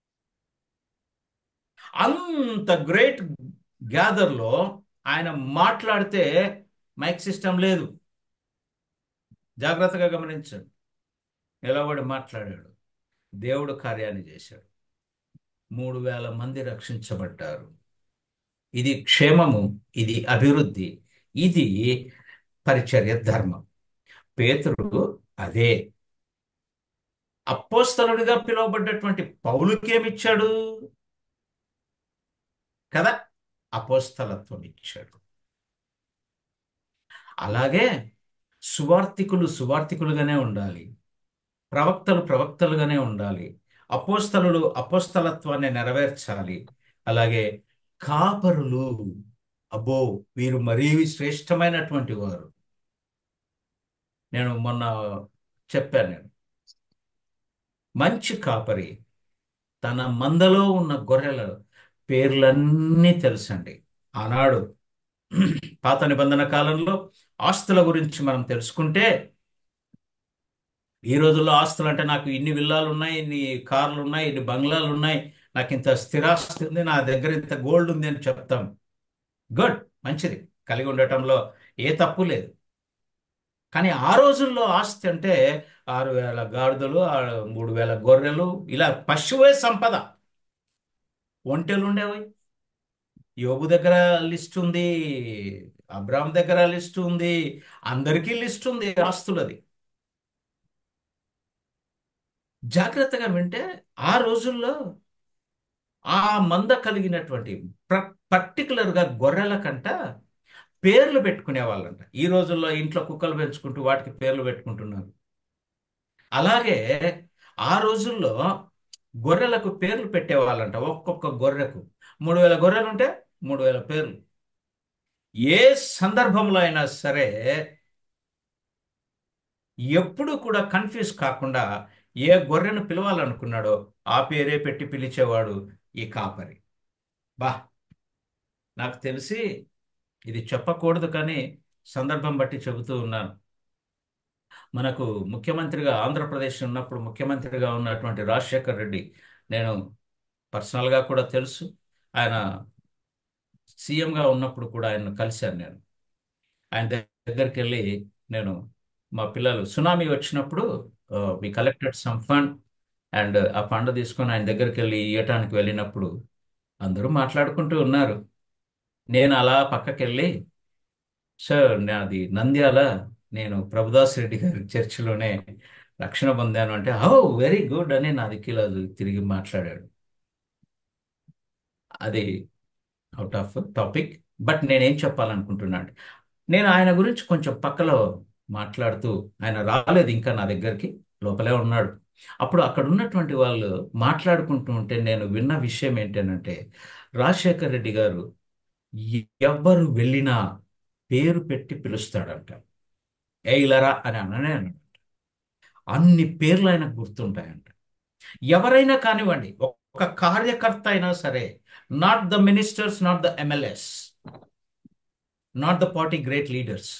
S2: అంత గ్రేట్ గ్యాదర్లో ఆయన మాట్లాడితే మైక్ సిస్టమ్ లేదు జాగ్రత్తగా గమనించండి నిలబడి మాట్లాడాడు దేవుడు కార్యాన్ని చేశాడు మూడు వేల మంది రక్షించబడ్డారు ఇది క్షేమము ఇది అభివృద్ధి ఇది పరిచర్య ధర్మం పేతురు అదే అపోస్తలుడిగా పిలువబడ్డటువంటి పౌలుకేమిచ్చాడు కదా అపోస్తలత్వం ఇచ్చాడు అలాగే సువార్థికులు సువార్థికులుగానే ఉండాలి ప్రవక్తలు ప్రవక్తలుగానే ఉండాలి అపోస్తలులు అపోస్తలత్వాన్ని నెరవేర్చాలి అలాగే కాపరులు అబ్బో వీరు మరీ శ్రేష్టమైనటువంటి వారు నేను మొన్న చెప్పాను నేను మంచి కాపరి తన మందలో ఉన్న గొర్రెల పేర్లన్నీ తెలుసండి ఆనాడు పాత నిబంధన కాలంలో ఆస్తుల గురించి మనం తెలుసుకుంటే ఈ రోజుల్లో ఆస్తులు అంటే నాకు ఇన్ని విల్లాలు ఉన్నాయి ఇన్ని కార్లు ఉన్నాయి ఇన్ని బంగ్లాలు ఉన్నాయి నాకు ఇంత స్థిరాస్తి ఉంది నా దగ్గర ఇంత గోల్డ్ ఉంది అని చెప్తాం గుడ్ మంచిది కలిగి ఉండటంలో ఏ తప్పు లేదు కానీ ఆ రోజుల్లో ఆస్తి అంటే ఆరు వేల గాడిదలు మూడు వేల గొర్రెలు ఇలా పశువే సంపద ఒంటెలు ఉండేవి యోగు దగ్గర లిస్ట్ ఉంది అబ్రామ్ దగ్గర లిస్ట్ ఉంది అందరికీ లిస్ట్ ఉంది ఆస్తులది జాగ్రత్తగా వింటే ఆ రోజుల్లో ఆ మంద కలిగినటువంటి పర్టికులర్గా గొర్రెల కంట పేర్లు పెట్టుకునే వాళ్ళంట ఈ రోజుల్లో ఇంట్లో కుక్కలు పెంచుకుంటూ వాటికి పేర్లు పెట్టుకుంటున్నారు అలాగే ఆ రోజుల్లో గొర్రెలకు పేర్లు పెట్టేవాళ్ళంట ఒక్కొక్క గొర్రెకు మూడు వేల గొర్రెలు ఉంటే మూడు వేల పేర్లు ఏ సందర్భంలో అయినా సరే ఎప్పుడు కూడా కన్ఫ్యూజ్ కాకుండా ఏ గొర్రెను పిలవాలనుకున్నాడో ఆ పేరే పెట్టి పిలిచేవాడు ఈ కాపరి బా నాకు తెలిసి ఇది చెప్పకూడదు కానీ సందర్భం బట్టి చెబుతూ ఉన్నాను మనకు ముఖ్యమంత్రిగా ఆంధ్రప్రదేశ్ ఉన్నప్పుడు ముఖ్యమంత్రిగా ఉన్నటువంటి రాజశేఖర్ రెడ్డి నేను పర్సనల్గా కూడా తెలుసు ఆయన సీఎంగా ఉన్నప్పుడు కూడా ఆయన కలిశాను నేను ఆయన దగ్గరికి వెళ్ళి నేను మా పిల్లలు సునామీ వచ్చినప్పుడు we collected some fund and ఆ ఫండ్ తీసుకొని ఆయన దగ్గరికి వెళ్ళి ఇవ్వటానికి వెళ్ళినప్పుడు అందరూ మాట్లాడుకుంటూ ఉన్నారు నేను అలా పక్కకి వెళ్ళి సార్ నాది నంద్యాల నేను ప్రభుదాస్ రెడ్డి గారి చర్చిలోనే రక్షణ పొందాను అంటే హౌ వెరీ గుడ్ అని నా దిక్కిలా తిరిగి మాట్లాడాడు అది అవుట్ ఆఫ్ టాపిక్ బట్ నేనేం చెప్పాలనుకుంటున్నాను నేను ఆయన గురించి కొంచెం పక్కలో మాట్లాడుతూ ఆయన రాలేదు ఇంకా నా దగ్గరికి లోపలే ఉన్నాడు అప్పుడు అక్కడ ఉన్నటువంటి వాళ్ళు మాట్లాడుకుంటూ ఉంటే నేను విన్న విషయం ఏంటంటే రాజశేఖర్ రెడ్డి గారు ఎవ్వరు వెళ్ళినా పేరు పెట్టి పిలుస్తాడంట ఏ ఇలరా అని అననే అన్నాడు అన్ని పేర్లు ఆయనకు గుర్తుంటాయంట ఎవరైనా కానివ్వండి ఒక కార్యకర్త అయినా సరే not the ministers not the MLAs not the party great leaders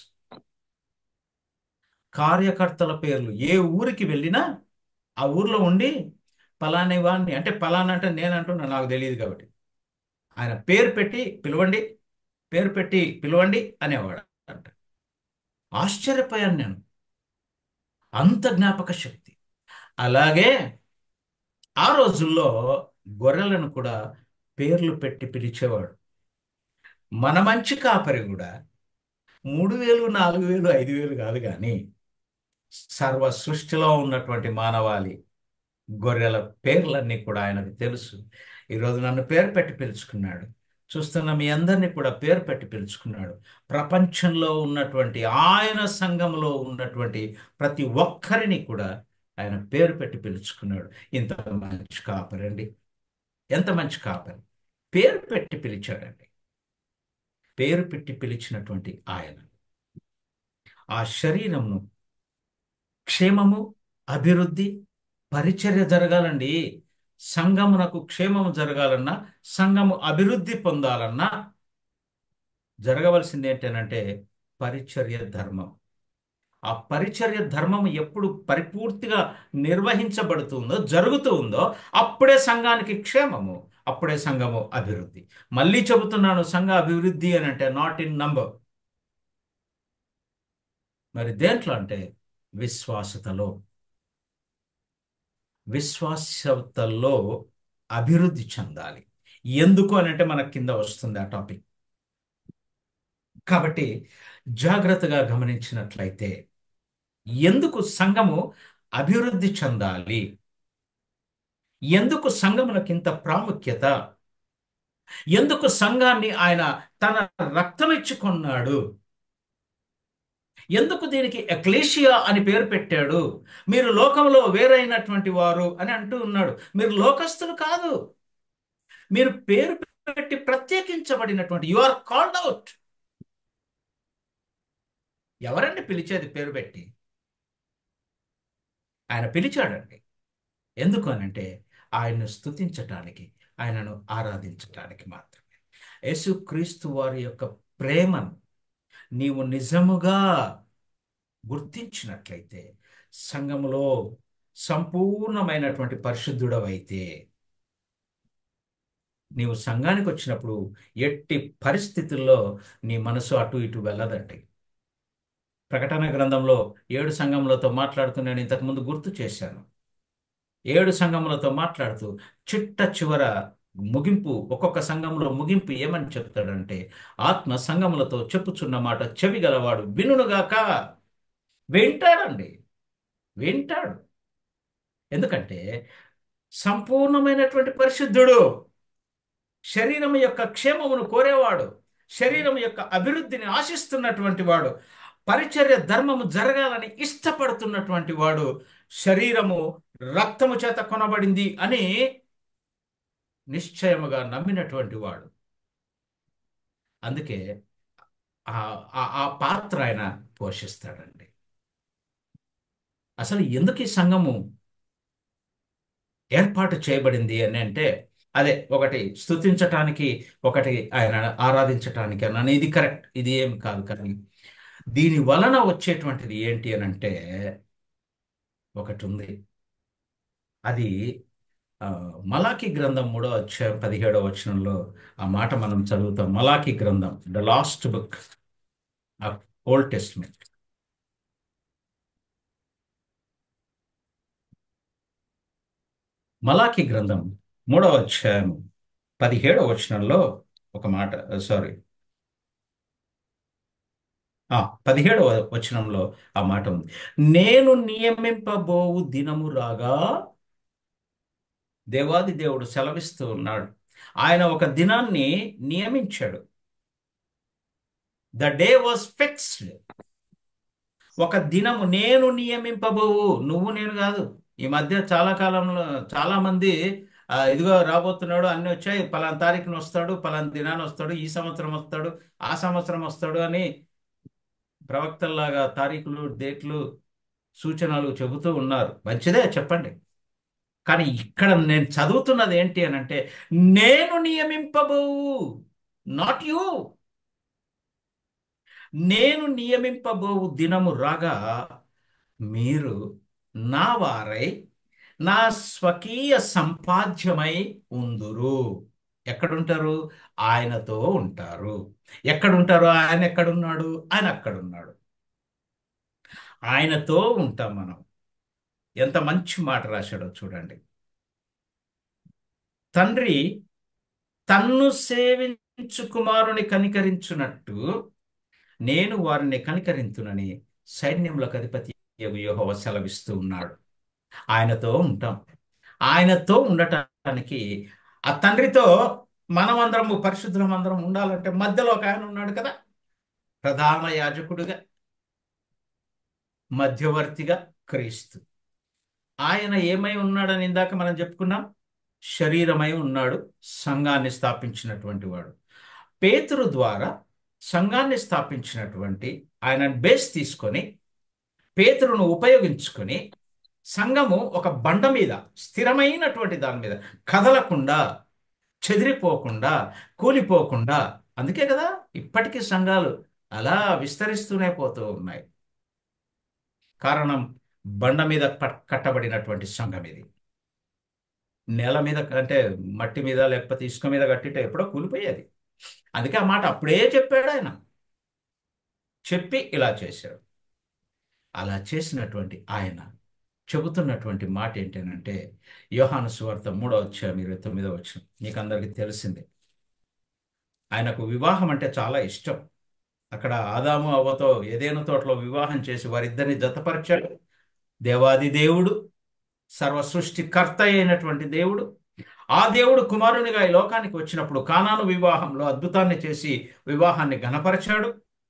S2: కార్యకర్తల పేర్లు ఏ ఊరికి వెళ్ళినా ఆ ఊర్లో ఉండి పలాని వాడిని అంటే పలానా అంటే నేను అంటున్నా నాకు తెలియదు కాబట్టి ఆయన పేరు పెట్టి పిలవండి పేరు పెట్టి పిలవండి అనేవాడు అంట ఆశ్చర్యపోయాను నేను అంత జ్ఞాపక శక్తి అలాగే ఆ రోజుల్లో గొర్రెలను కూడా పేర్లు పెట్టి పిలిచేవాడు మన మంచి కాపరి కూడా మూడు వేలు నాలుగు వేలు ఐదు వేలు కాదు కానీ సర్వ సృష్టిలో ఉన్నటువంటి మానవాళి గొర్రెల పేర్లన్నీ కూడా ఆయనకు తెలుసు ఈరోజు నన్ను పేరు పెట్టి పిలుచుకున్నాడు చూస్తున్న మీ అందరినీ కూడా పేరు పెట్టి పిలుచుకున్నాడు ప్రపంచంలో ఉన్నటువంటి ఆయన సంఘంలో ఉన్నటువంటి ప్రతి ఒక్కరిని కూడా ఆయన పేరు పెట్టి పిలుచుకున్నాడు ఇంత మంచి కాపరండి ఎంత మంచి కాపరి పేరు పెట్టి పిలిచాడండి పేరు పెట్టి పిలిచినటువంటి ఆయన ఆ శరీరంను క్షేమము అభివృద్ధి పరిచర్య జరగాలండి సంఘమునకు క్షేమము జరగాలన్నా సంఘము అభివృద్ధి పొందాలన్నా జరగవలసింది ఏంటంటే పరిచర్య ధర్మం ఆ పరిచర్య ధర్మం ఎప్పుడు పరిపూర్తిగా నిర్వహించబడుతుందో జరుగుతూ ఉందో అప్పుడే సంఘానికి క్షేమము అప్పుడే సంఘము అభివృద్ధి మళ్ళీ చెబుతున్నాను సంఘ అభివృద్ధి అని అంటే నాట్ ఇన్ నంబర్ మరి దేంట్లో అంటే విశ్వాసతలో విశ్వాసతలో అభివృద్ధి చెందాలి ఎందుకు అని అంటే మనకు కింద వస్తుంది ఆ టాపిక్ కాబట్టి జాగ్రత్తగా గమనించినట్లయితే ఎందుకు సంఘము అభివృద్ధి చెందాలి ఎందుకు సంఘములకు ఇంత ప్రాముఖ్యత ఎందుకు సంఘాన్ని ఆయన తన రక్తం ఇచ్చుకున్నాడు ఎందుకు దీనికి ఎక్లేషియా అని పేరు పెట్టాడు మీరు లోకంలో వేరైనటువంటి వారు అని అంటూ ఉన్నాడు మీరు లోకస్తులు కాదు మీరు పేరు పెట్టి ప్రత్యేకించబడినటువంటి యు ఆర్ కాల్డ్ అవుట్ ఎవరండి పిలిచేది పేరు పెట్టి ఆయన పిలిచాడండి ఎందుకు అనంటే ఆయన్ను స్తుతించటానికి ఆయనను ఆరాధించటానికి మాత్రమే యేసుక్రీస్తు వారి యొక్క ప్రేమను నీవు నిజముగా గుర్తించినట్లయితే సంఘములో సంపూర్ణమైనటువంటి పరిశుద్ధుడవైతే నీవు సంఘానికి వచ్చినప్పుడు ఎట్టి పరిస్థితుల్లో నీ మనసు అటు ఇటు వెళ్ళదండి ప్రకటన గ్రంథంలో ఏడు సంఘములతో మాట్లాడుతూ నేను ఇంతకుముందు గుర్తు చేశాను ఏడు సంఘములతో మాట్లాడుతూ చిట్ట చివర ముగింపు ఒక్కొక్క సంఘంలో ముగింపు ఏమని చెప్తాడంటే ఆత్మ సంఘములతో చెప్పుచున్న మాట చెవి గలవాడు వినుగాక వింటాడండి వింటాడు ఎందుకంటే సంపూర్ణమైనటువంటి పరిశుద్ధుడు శరీరం యొక్క క్షేమమును కోరేవాడు శరీరం యొక్క అభివృద్ధిని ఆశిస్తున్నటువంటి వాడు పరిచర్య ధర్మము జరగాలని ఇష్టపడుతున్నటువంటి వాడు శరీరము రక్తము చేత కొనబడింది అని నిశ్చయముగా నమ్మినటువంటి వాడు అందుకే ఆ పాత్ర ఆయన పోషిస్తాడండి అసలు ఎందుకు ఈ సంఘము ఏర్పాటు చేయబడింది అని అంటే అదే ఒకటి స్తుతించటానికి ఒకటి ఆయన ఆరాధించటానికి అని ఇది కరెక్ట్ ఇది ఏం కాదు కానీ దీని వలన వచ్చేటువంటిది ఏంటి అని అంటే ఒకటి ఉంది అది ఆ, మలాకి గ్రంథం మూడో అధ్యాయం పదిహేడో వచనంలో ఆ మాట మనం చదువుతాం మలాకి గ్రంథం the last book of Old Testament Malachi గ్రంథం మూడవ అధ్యాయం పదిహేడవ వచనంలో ఒక మాట సారీ ఆ పదిహేడవ వచనంలో ఆ మాట ఉంది నేను నియమింపబోవు దినము రాగా దేవాది దేవుడు సెలవిస్తూ ఉన్నాడు ఆయన ఒక దినాన్ని నియమించాడు ద డే వాజ్ ఫిక్స్డ్ ఒక దినము నేను నియమింపబోవు నువ్వు నేను కాదు ఈ మధ్య చాలా కాలంలో చాలా మంది ఆ, ఇదిగో రాబోతున్నాడు అన్ని వచ్చాయి పలానా తారీఖున వస్తాడు పలానా దినాన వస్తాడు ఈ సంవత్సరం వస్తాడు ఆ సంవత్సరం వస్తాడు అని ప్రవక్తల్లాగా తారీఖులు డేట్లు సూచనలు చెబుతూ ఉన్నారు మంచిదే చెప్పండి కానీ ఇక్కడ నేను చదువుతున్నది ఏంటి అని అంటే నేను నియమింపబోవు నాట్ యూ నేను నియమింపబోవు దినము రాగా మీరు నా వారై నా స్వకీయ సంపాద్యమై ఉందురు ఎక్కడుంటారు ఆయనతో ఉంటారు ఎక్కడుంటారు ఆయన ఎక్కడున్నాడు ఆయన అక్కడున్నాడు ఆయనతో ఉంటాం మనం ఎంత మంచి మాట రాశాడో చూడండి తండ్రి తన్ను సేవించు కుమారుని కనికరించున్నట్టు నేను వారిని కనికరించునని సైన్యములకు అధిపతి యెహోవా సెలవిస్తూ ఉన్నాడు ఆయనతో ఉంటాం ఆయనతో ఉండటానికి ఆ తండ్రితో మనమందరము పరిశుద్ధమందరం ఉండాలంటే మధ్యలో ఒక ఆయన ఉన్నాడు కదా ప్రధాన యాజకుడిగా మధ్యవర్తిగా క్రీస్తు ఆయన ఏమై ఉన్నాడని ఇందాక మనం చెప్పుకున్నాం శరీరమై ఉన్నాడు సంఘాన్ని స్థాపించినటువంటి వాడు పేతురు ద్వారా సంఘాన్ని స్థాపించినటువంటి ఆయన బేస్ తీసుకొని పేతురును ఉపయోగించుకొని సంఘము ఒక బండ మీద స్థిరమైనటువంటి దాని మీద కదలకుండా చెదిరిపోకుండా కూలిపోకుండా అందుకే కదా ఇప్పటికీ సంఘాలు అలా విస్తరిస్తూనే పోతూ ఉన్నాయి కారణం బండ మీద పట్- కట్టబడినటువంటి సంఘం ఇది నేల మీద అంటే మట్టి మీద లేకపోతే ఇసుక మీద కట్టితే ఎప్పుడో కూలిపోయేది అందుకే ఆ మాట అప్పుడే చెప్పాడు ఆయన చెప్పి ఇలా చేశాడు అలా చేసినటువంటి ఆయన చెబుతున్నటువంటి మాట ఏంటంటే యోహాను సువార్త మూడో అధ్యాయం ఇరవై తొమ్మిదో వచ్చిన మీకు అందరికీ తెలిసిందే ఆయనకు వివాహం అంటే చాలా ఇష్టం అక్కడ ఆదాము అవ్వతో ఏదేను తోటలో వివాహం చేసి వారిద్దరిని జతపరిచాడు దేవాది దేవుడు సర్వ సృష్టికర్త అయినటువంటి దేవుడు ఆ దేవుడు కుమారునిగా ఈ లోకానికి వచ్చినప్పుడు కానాను వివాహంలో అద్భుతాన్ని చేసి వివాహాన్ని ఘనపరిచాడు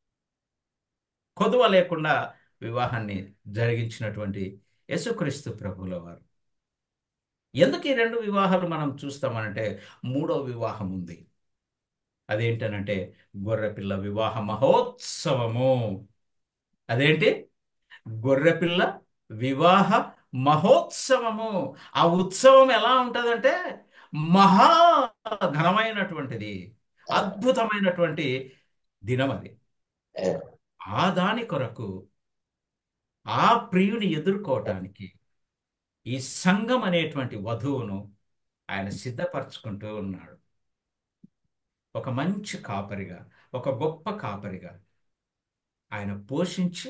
S2: కొదువ లేకుండా వివాహాన్ని జరిగించినటువంటి యేసుక్రీస్తు ప్రభుల వారు ఎందుకు ఈ రెండు వివాహాలు మనం చూస్తామనంటే మూడో వివాహం ఉంది అదేంటనంటే గొర్రెపిల్ల వివాహ మహోత్సవము అదేంటి గొర్రెపిల్ల వివాహ మహోత్సవము ఆ ఉత్సవం ఎలా ఉంటుందంటే మహా ఘనమైనటువంటిది అద్భుతమైనటువంటి దినం అది ఆ దాని కొరకు ఆ ప్రియుని ఎదుర్కోవటానికి ఈ సంఘం అనేటువంటి వధువును ఆయన సిద్ధపరచుకుంటూ ఉన్నాడు ఒక మంచి కాపరిగా ఒక గొప్ప కాపరిగా ఆయన పోషించి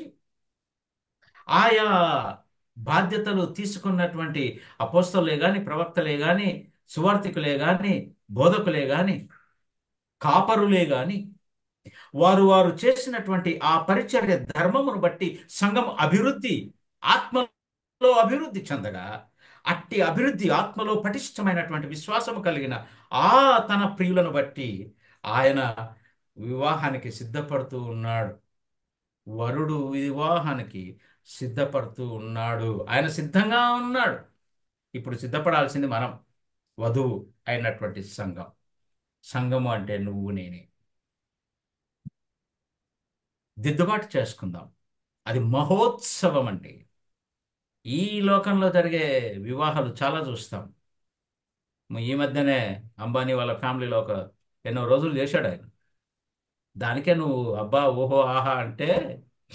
S2: ఆయా బాధ్యతలు తీసుకున్నటువంటి అపోస్తలే గాని ప్రవక్తలే గాని సువార్థికులే గాని బోధకులే గాని కాపరులే గాని వారు వారు చేసినటువంటి ఆ పరిచర్య ధర్మమును బట్టి సంఘం అభివృద్ధి ఆత్మలో అభివృద్ధి చెందగా అట్టి అభివృద్ధి ఆత్మలో పటిష్టమైనటువంటి విశ్వాసము కలిగిన ఆ తన ప్రియులను బట్టి ఆయన వివాహానికి సిద్ధపడుతూ ఉన్నాడు వరుడు వివాహానికి సిద్ధపడుతూ ఉన్నాడు ఆయన సిద్ధంగా ఉన్నాడు ఇప్పుడు సిద్ధపడాల్సింది మనం వధువు అయినటువంటి సంఘం సంఘము అంటే నువ్వు నేనే దిద్దుబాటు చేసుకుందాం అది మహోత్సవం అండి ఈ లోకంలో జరిగే వివాహాలు చాలా చూస్తాం ఈ మధ్యనే అంబానీ వాళ్ళ ఫ్యామిలీలో ఒక ఎన్నో రోజులు చేశాడు ఆయన దానికే నువ్వు అబ్బా ఓహో ఆహా అంటే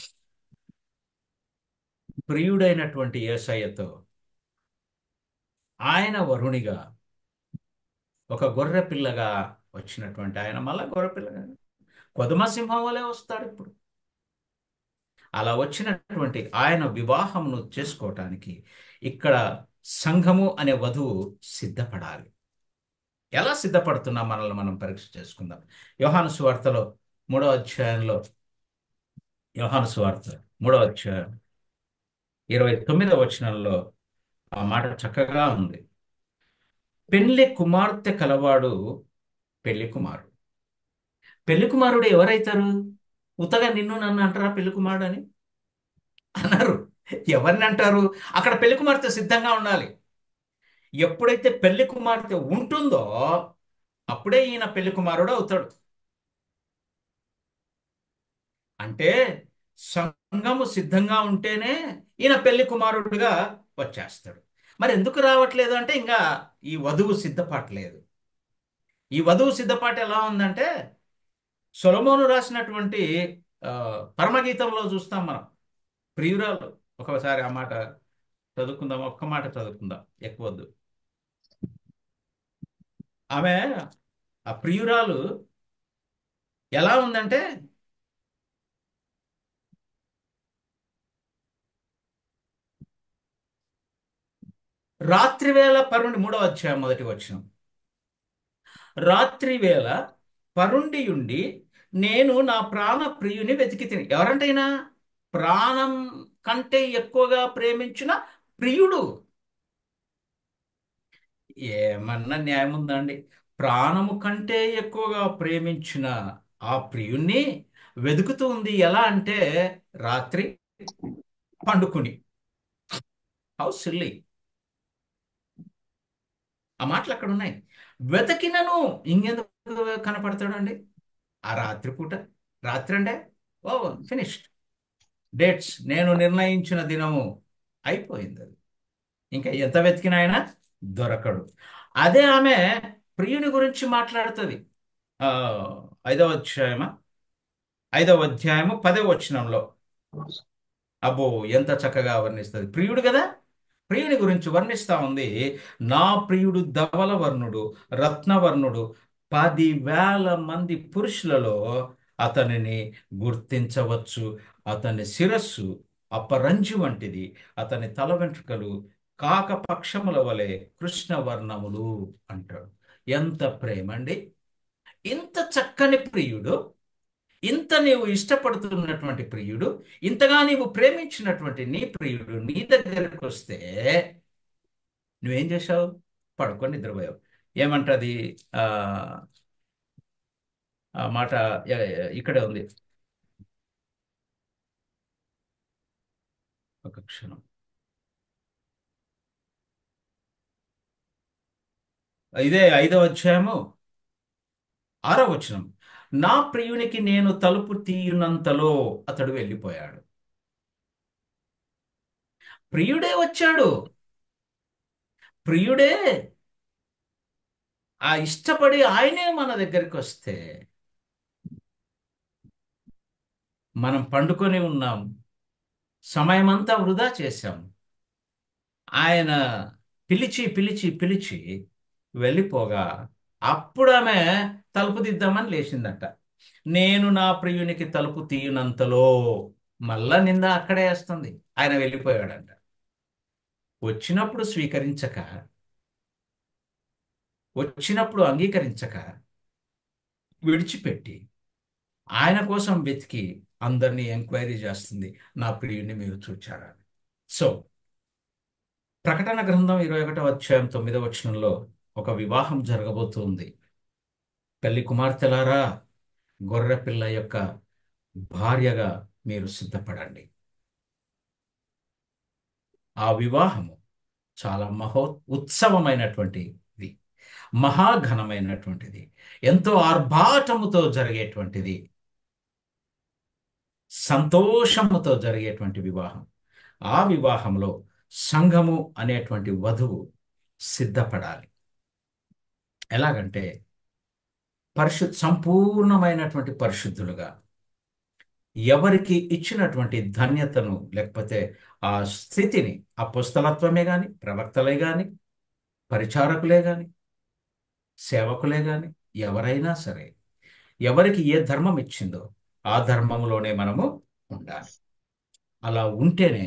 S2: ప్రియుడైనటువంటి యేసయ్యతో ఆయన వరుణిగా ఒక గొర్రె పిల్లగా వచ్చినటువంటి ఆయన మళ్ళా గొర్రె పిల్లగా కొదమ సింహం వలె వస్తాడు ఇప్పుడు అలా వచ్చినటువంటి ఆయన వివాహమును చేసుకోవటానికి ఇక్కడ సంఘము అనే వధువు సిద్ధపడాలి ఎలా సిద్ధపడుతున్నాం మనల్ని మనం పరీక్ష చేసుకుందాం యోహాను సువార్తలో మూడో అధ్యాయంలో యోహాను సువార్త మూడో అధ్యాయం ఇరవై తొమ్మిదవ వచనంలో ఆ మాట చక్కగా ఉంది పెళ్లి కుమార్తె కలవాడు పెళ్లి కుమారుడు పెళ్లి కుమారుడు ఎవరైతారు ఉతగా నిన్ను నన్ను అంటారా పెళ్లి కుమారుడు అని అన్నారు ఎవరిని అంటారు అక్కడ పెళ్లి కుమార్తె సిద్ధంగా ఉండాలి ఎప్పుడైతే పెళ్లి కుమార్తె ఉంటుందో అప్పుడే ఈయన పెళ్లి కుమారుడు అవుతాడు అంటే సంఘము సిద్ధంగా ఉంటేనే ఈయన పెళ్లి కుమారుడిగా వచ్చేస్తాడు మరి ఎందుకు రావట్లేదు అంటే ఇంకా ఈ వధువు సిద్ధపాట్లేదు ఈ వధువు సిద్ధపాటు ఎలా ఉందంటే సొలమోను రాసినటువంటి ఆ, పరమగీతంలో చూస్తాం మనం ప్రియురాలు ఒకసారి ఆ మాట చదువుకుందాం ఒక్క మాట చదువుకుందాం ఎక్కువ వద్దు ఆమె ఆ ప్రియురాలు ఎలా ఉందంటే రాత్రివేళ పరుండి మూడవ అధ్యాయం మొదటి వచనం రాత్రివేళ పరుండియుండి నేను నా ప్రాణ ప్రియుని వెతికి తిని ఎవరంటైనా ప్రాణం కంటే ఎక్కువగా ప్రేమించిన ప్రియుడు ఏమన్నా న్యాయం ఉందండి ప్రాణము కంటే ఎక్కువగా ప్రేమించిన ఆ ప్రియుణ్ణి వెతుకుతూ ఉంది ఎలా అంటే రాత్రి పండుకుని హౌ సిల్లీ ఆ మాటలు అక్కడ ఉన్నాయి వెతకినను ఇంకెందుకు కనపడతాడండి ఆ రాత్రి పూట రాత్రి అంటే ఓ ఫినిష్డ్ డేట్స్ నేను నిర్ణయించిన దినము అయిపోయింది అది ఇంకా ఎంత వెతికినా ఆయన దొరకడు అదే ఆమె ప్రియుని గురించి మాట్లాడుతుంది ఆ, ఐదవ అధ్యాయమా ఐదవ అధ్యాయము పదవ వచనంలో అబ్బో ఎంత చక్కగా వర్ణిస్తుంది ప్రియుడు కదా ప్రియుని గురించి వర్ణిస్తా ఉంది నా ప్రియుడు ధవల వర్ణుడు రత్నవర్ణుడు పదివేల మంది పురుషులలో అతనిని గుర్తించవచ్చు అతని శిరస్సు అపరంజి వంటిది అతని తల వెంట్రుకలు కాకపక్షముల వలె కృష్ణవర్ణములు అంటాడు ఎంత ప్రేమ అండి ఇంత చక్కని ప్రియుడు ఇంత నీవు ఇష్టపడుతున్నటువంటి ప్రియుడు ఇంతగా నీవు ప్రేమించినటువంటి నీ ప్రియుడు నీ దగ్గరకు వస్తే నువ్వేం చేశావు పడుకొని నిద్రపోయావు ఏమంటది ఆ ఆ మాట ఎ- ఎ- ఇక్కడే ఉంది ఒక క్షణం ఇదే ఐదవ అధ్యాయము ఆరో వచనం నా ప్రియునికి నేను తలుపు తీయునంతలో అతడు వెళ్ళిపోయాడు ప్రియుడే వచ్చాడు ప్రియుడే ఆ ఇష్టపడి ఆయనే మన దగ్గరికి వస్తే మనం పండుకొని ఉన్నాం సమయమంతా వృధా చేశాం ఆయన పిలిచి పిలిచి పిలిచి వెళ్ళిపోగా అప్పుడు ఆమె తలుపు దిద్దామని లేచిందట నేను నా ప్రియునికి తలుపు తీయనంతలో మళ్ళా నింద అక్కడే వేస్తుంది ఆయన వెళ్ళిపోయాడంట వచ్చినప్పుడు స్వీకరించక వచ్చినప్పుడు అంగీకరించక విడిచిపెట్టి ఆయన కోసం వెతికి అందరినీ ఎంక్వైరీ చేస్తుంది నా ప్రియుని మీరు చూచారా సో ప్రకటన గ్రంథం ఇరవై ఒకటో అధ్యాయం తొమ్మిదవ వచనంలో ఒక వివాహం జరగబోతుంది పెళ్లి కుమార్తెలారా గొర్రె పిల్ల యొక్క భార్యగా మీరు సిద్ధపడండి ఆ వివాహము చాలా మహో ఉత్సవమైనటువంటిది మహాఘనమైనటువంటిది ఎంతో ఆర్భాటముతో జరిగేటువంటిది సంతోషముతో జరిగేటువంటి వివాహం ఆ వివాహంలో సంఘము అనేటువంటి వధువు సిద్ధపడాలి ఎలాగంటే పరిశు సంపూర్ణమైనటువంటి పరిశుద్ధులుగా ఎవరికి ఇచ్చినటువంటి ధన్యతను లేకపోతే ఆ స్థితిని అపుస్తలత్వమే గాని ప్రవక్తలే గాని పరిచారకులే గాని సేవకులే గాని ఎవరైనా సరే ఎవరికి ఏ ధర్మం ఇచ్చిందో ఆ ధర్మంలోనే మనము ఉండాలి అలా ఉంటేనే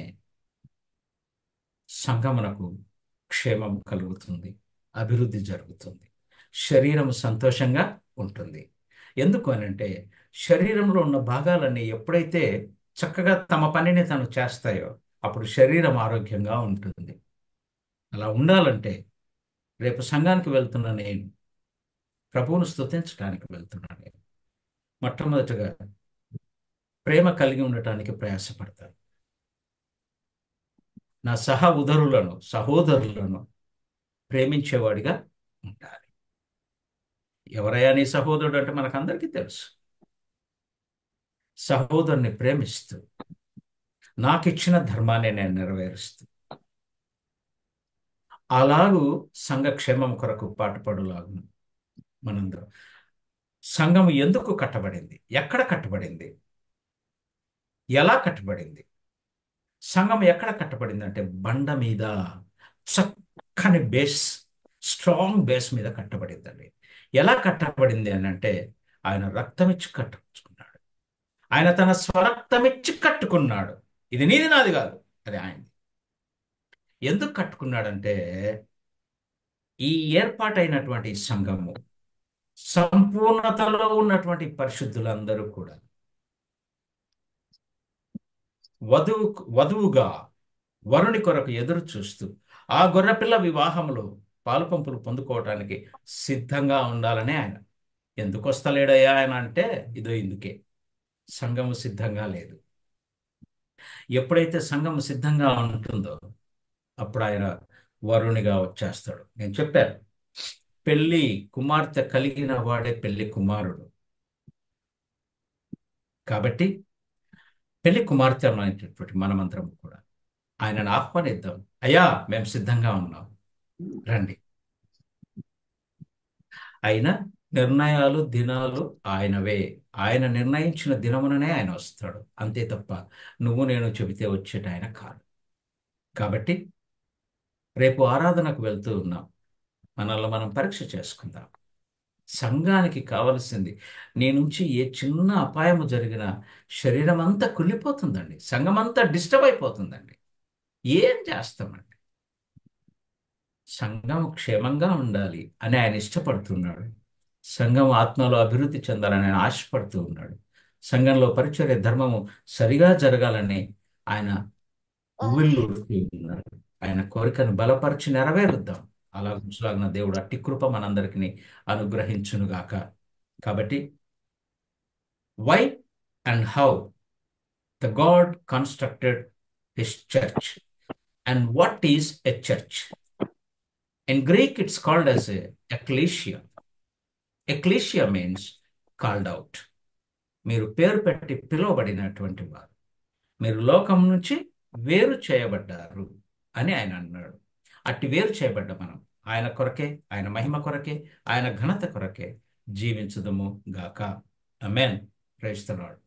S2: సంగమునకు క్షేమం కలుగుతుంది అభివృద్ధి జరుగుతుంది శరీరం సంతోషంగా ఉంటుంది ఎందుకు అనంటే శరీరంలో ఉన్న భాగాలన్నీ ఎప్పుడైతే చక్కగా తమ పనిని తను చేస్తాయో అప్పుడు శరీరం ఆరోగ్యంగా ఉంటుంది అలా ఉండాలంటే రేపు సంఘానికి వెళ్తున్న నేను ప్రభువును స్తుతించడానికి వెళ్తున్నాను నేను మొట్టమొదటిగా ప్రేమ కలిగి ఉండటానికి ప్రయాసపడతాను నా సహ ఉదరులను సహోదరులను ప్రేమించేవాడిగా ఉండాలి ఎవరయ్యా నీ సహోదరుడు అంటే మనకందరికీ తెలుసు సహోదరుని ప్రేమిస్తూ నాకిచ్చిన ధర్మాన్ని నేను నెరవేరుస్తూ అలాగూ సంఘ క్షేమం కొరకు పాటుపడులాగును మనందరం సంఘం ఎందుకు కట్టబడింది ఎక్కడ కట్టబడింది ఎలా కట్టబడింది సంఘం ఎక్కడ కట్టబడింది అంటే బండ మీద చక్కని బేస్ స్ట్రాంగ్ బేస్ మీద కట్టబడిందండి ఎలా కట్టబడింది అని అంటే ఆయన రక్తమిచ్చి కట్టుకున్నాడు ఆయన తన స్వరక్తమిచ్చి కట్టుకున్నాడు ఇది నీది నాది కాదు అది ఆయనది ఎందుకు కట్టుకున్నాడంటే ఈ ఏర్పాటైనటువంటి ఈ సంఘము సంపూర్ణతలో ఉన్నటువంటి పరిశుద్ధులందరూ కూడా వధువు వధువుగా వరుని కొరకు ఎదురు చూస్తూ ఆ గొర్రెపిల్ల వివాహంలో పాలుపంపులు పొందుకోవటానికి సిద్ధంగా ఉండాలనే ఆయన ఎందుకు వస్తలేడయ్యా ఆయన అంటే ఇదో ఇందుకే సంఘము సిద్ధంగా లేదు ఎప్పుడైతే సంఘము సిద్ధంగా ఉంటుందో అప్పుడు ఆయన వరునిగా వచ్చేస్తాడు నేను చెప్పాను పెళ్లి కుమార్తె కలిగిన వాడే పెళ్లి కుమారుడు కాబట్టి పెళ్లి కుమార్తె అనేటటువంటి మనమంతరం కూడా ఆయనను ఆహ్వానిద్దాం అయ్యా మేము సిద్ధంగా ఉన్నాం రండి అయిన నిర్ణయాలు దినాలు ఆయనవే ఆయన నిర్ణయించిన దినముననే ఆయన వస్తాడు అంతే తప్ప నువ్వు నేను చెబితే వచ్చేట ఆయన కాదు కాబట్టి రేపు ఆరాధనకు వెళ్తూ ఉన్నాం మనల్ని మనం పరీక్ష చేసుకుందాం సంఘానికి కావలసింది నీ నుంచి ఏ చిన్న అపాయము జరిగినా శరీరం అంతా కుళ్ళిపోతుందండి సంఘం అంతా డిస్టర్బ్ అయిపోతుందండి ఏం చేస్తామండి సంఘం క్షేమంగా ఉండాలి అని ఆయన ఇష్టపడుతున్నాడు సంఘం ఆత్మలో అభివృద్ధి చెందాలని ఆయన ఆశపడుతూ ఉన్నాడు సంఘంలో పరిచర్య ధర్మము సరిగా జరగాలని ఆయన ఉవ్విళ్ళు ఉన్నాడు ఆయన కోరికను బలపరిచి నెరవేరుద్దాం అలా గుంచులాగిన దేవుడు అట్టి కృప మనందరికి అనుగ్రహించునుగాక కాబట్టి why and how the God constructed his church and what is a church in Greek it's called as ecclesia ecclesia means called out మీరు పేరు పెట్టి పిలువబడినటువంటి వారు మీరు లోకం నుంచి వేరు చేయబడ్డారు అని ఆయన అన్నాడు అట్టి వేరు చేయబడ్డ మనం ఆయన కొరకే ఆయన మహిమ కొరకే ఆయన ఘనత కొరకే జీవించుదము గాక అమెన్ ప్రైస్తలాడు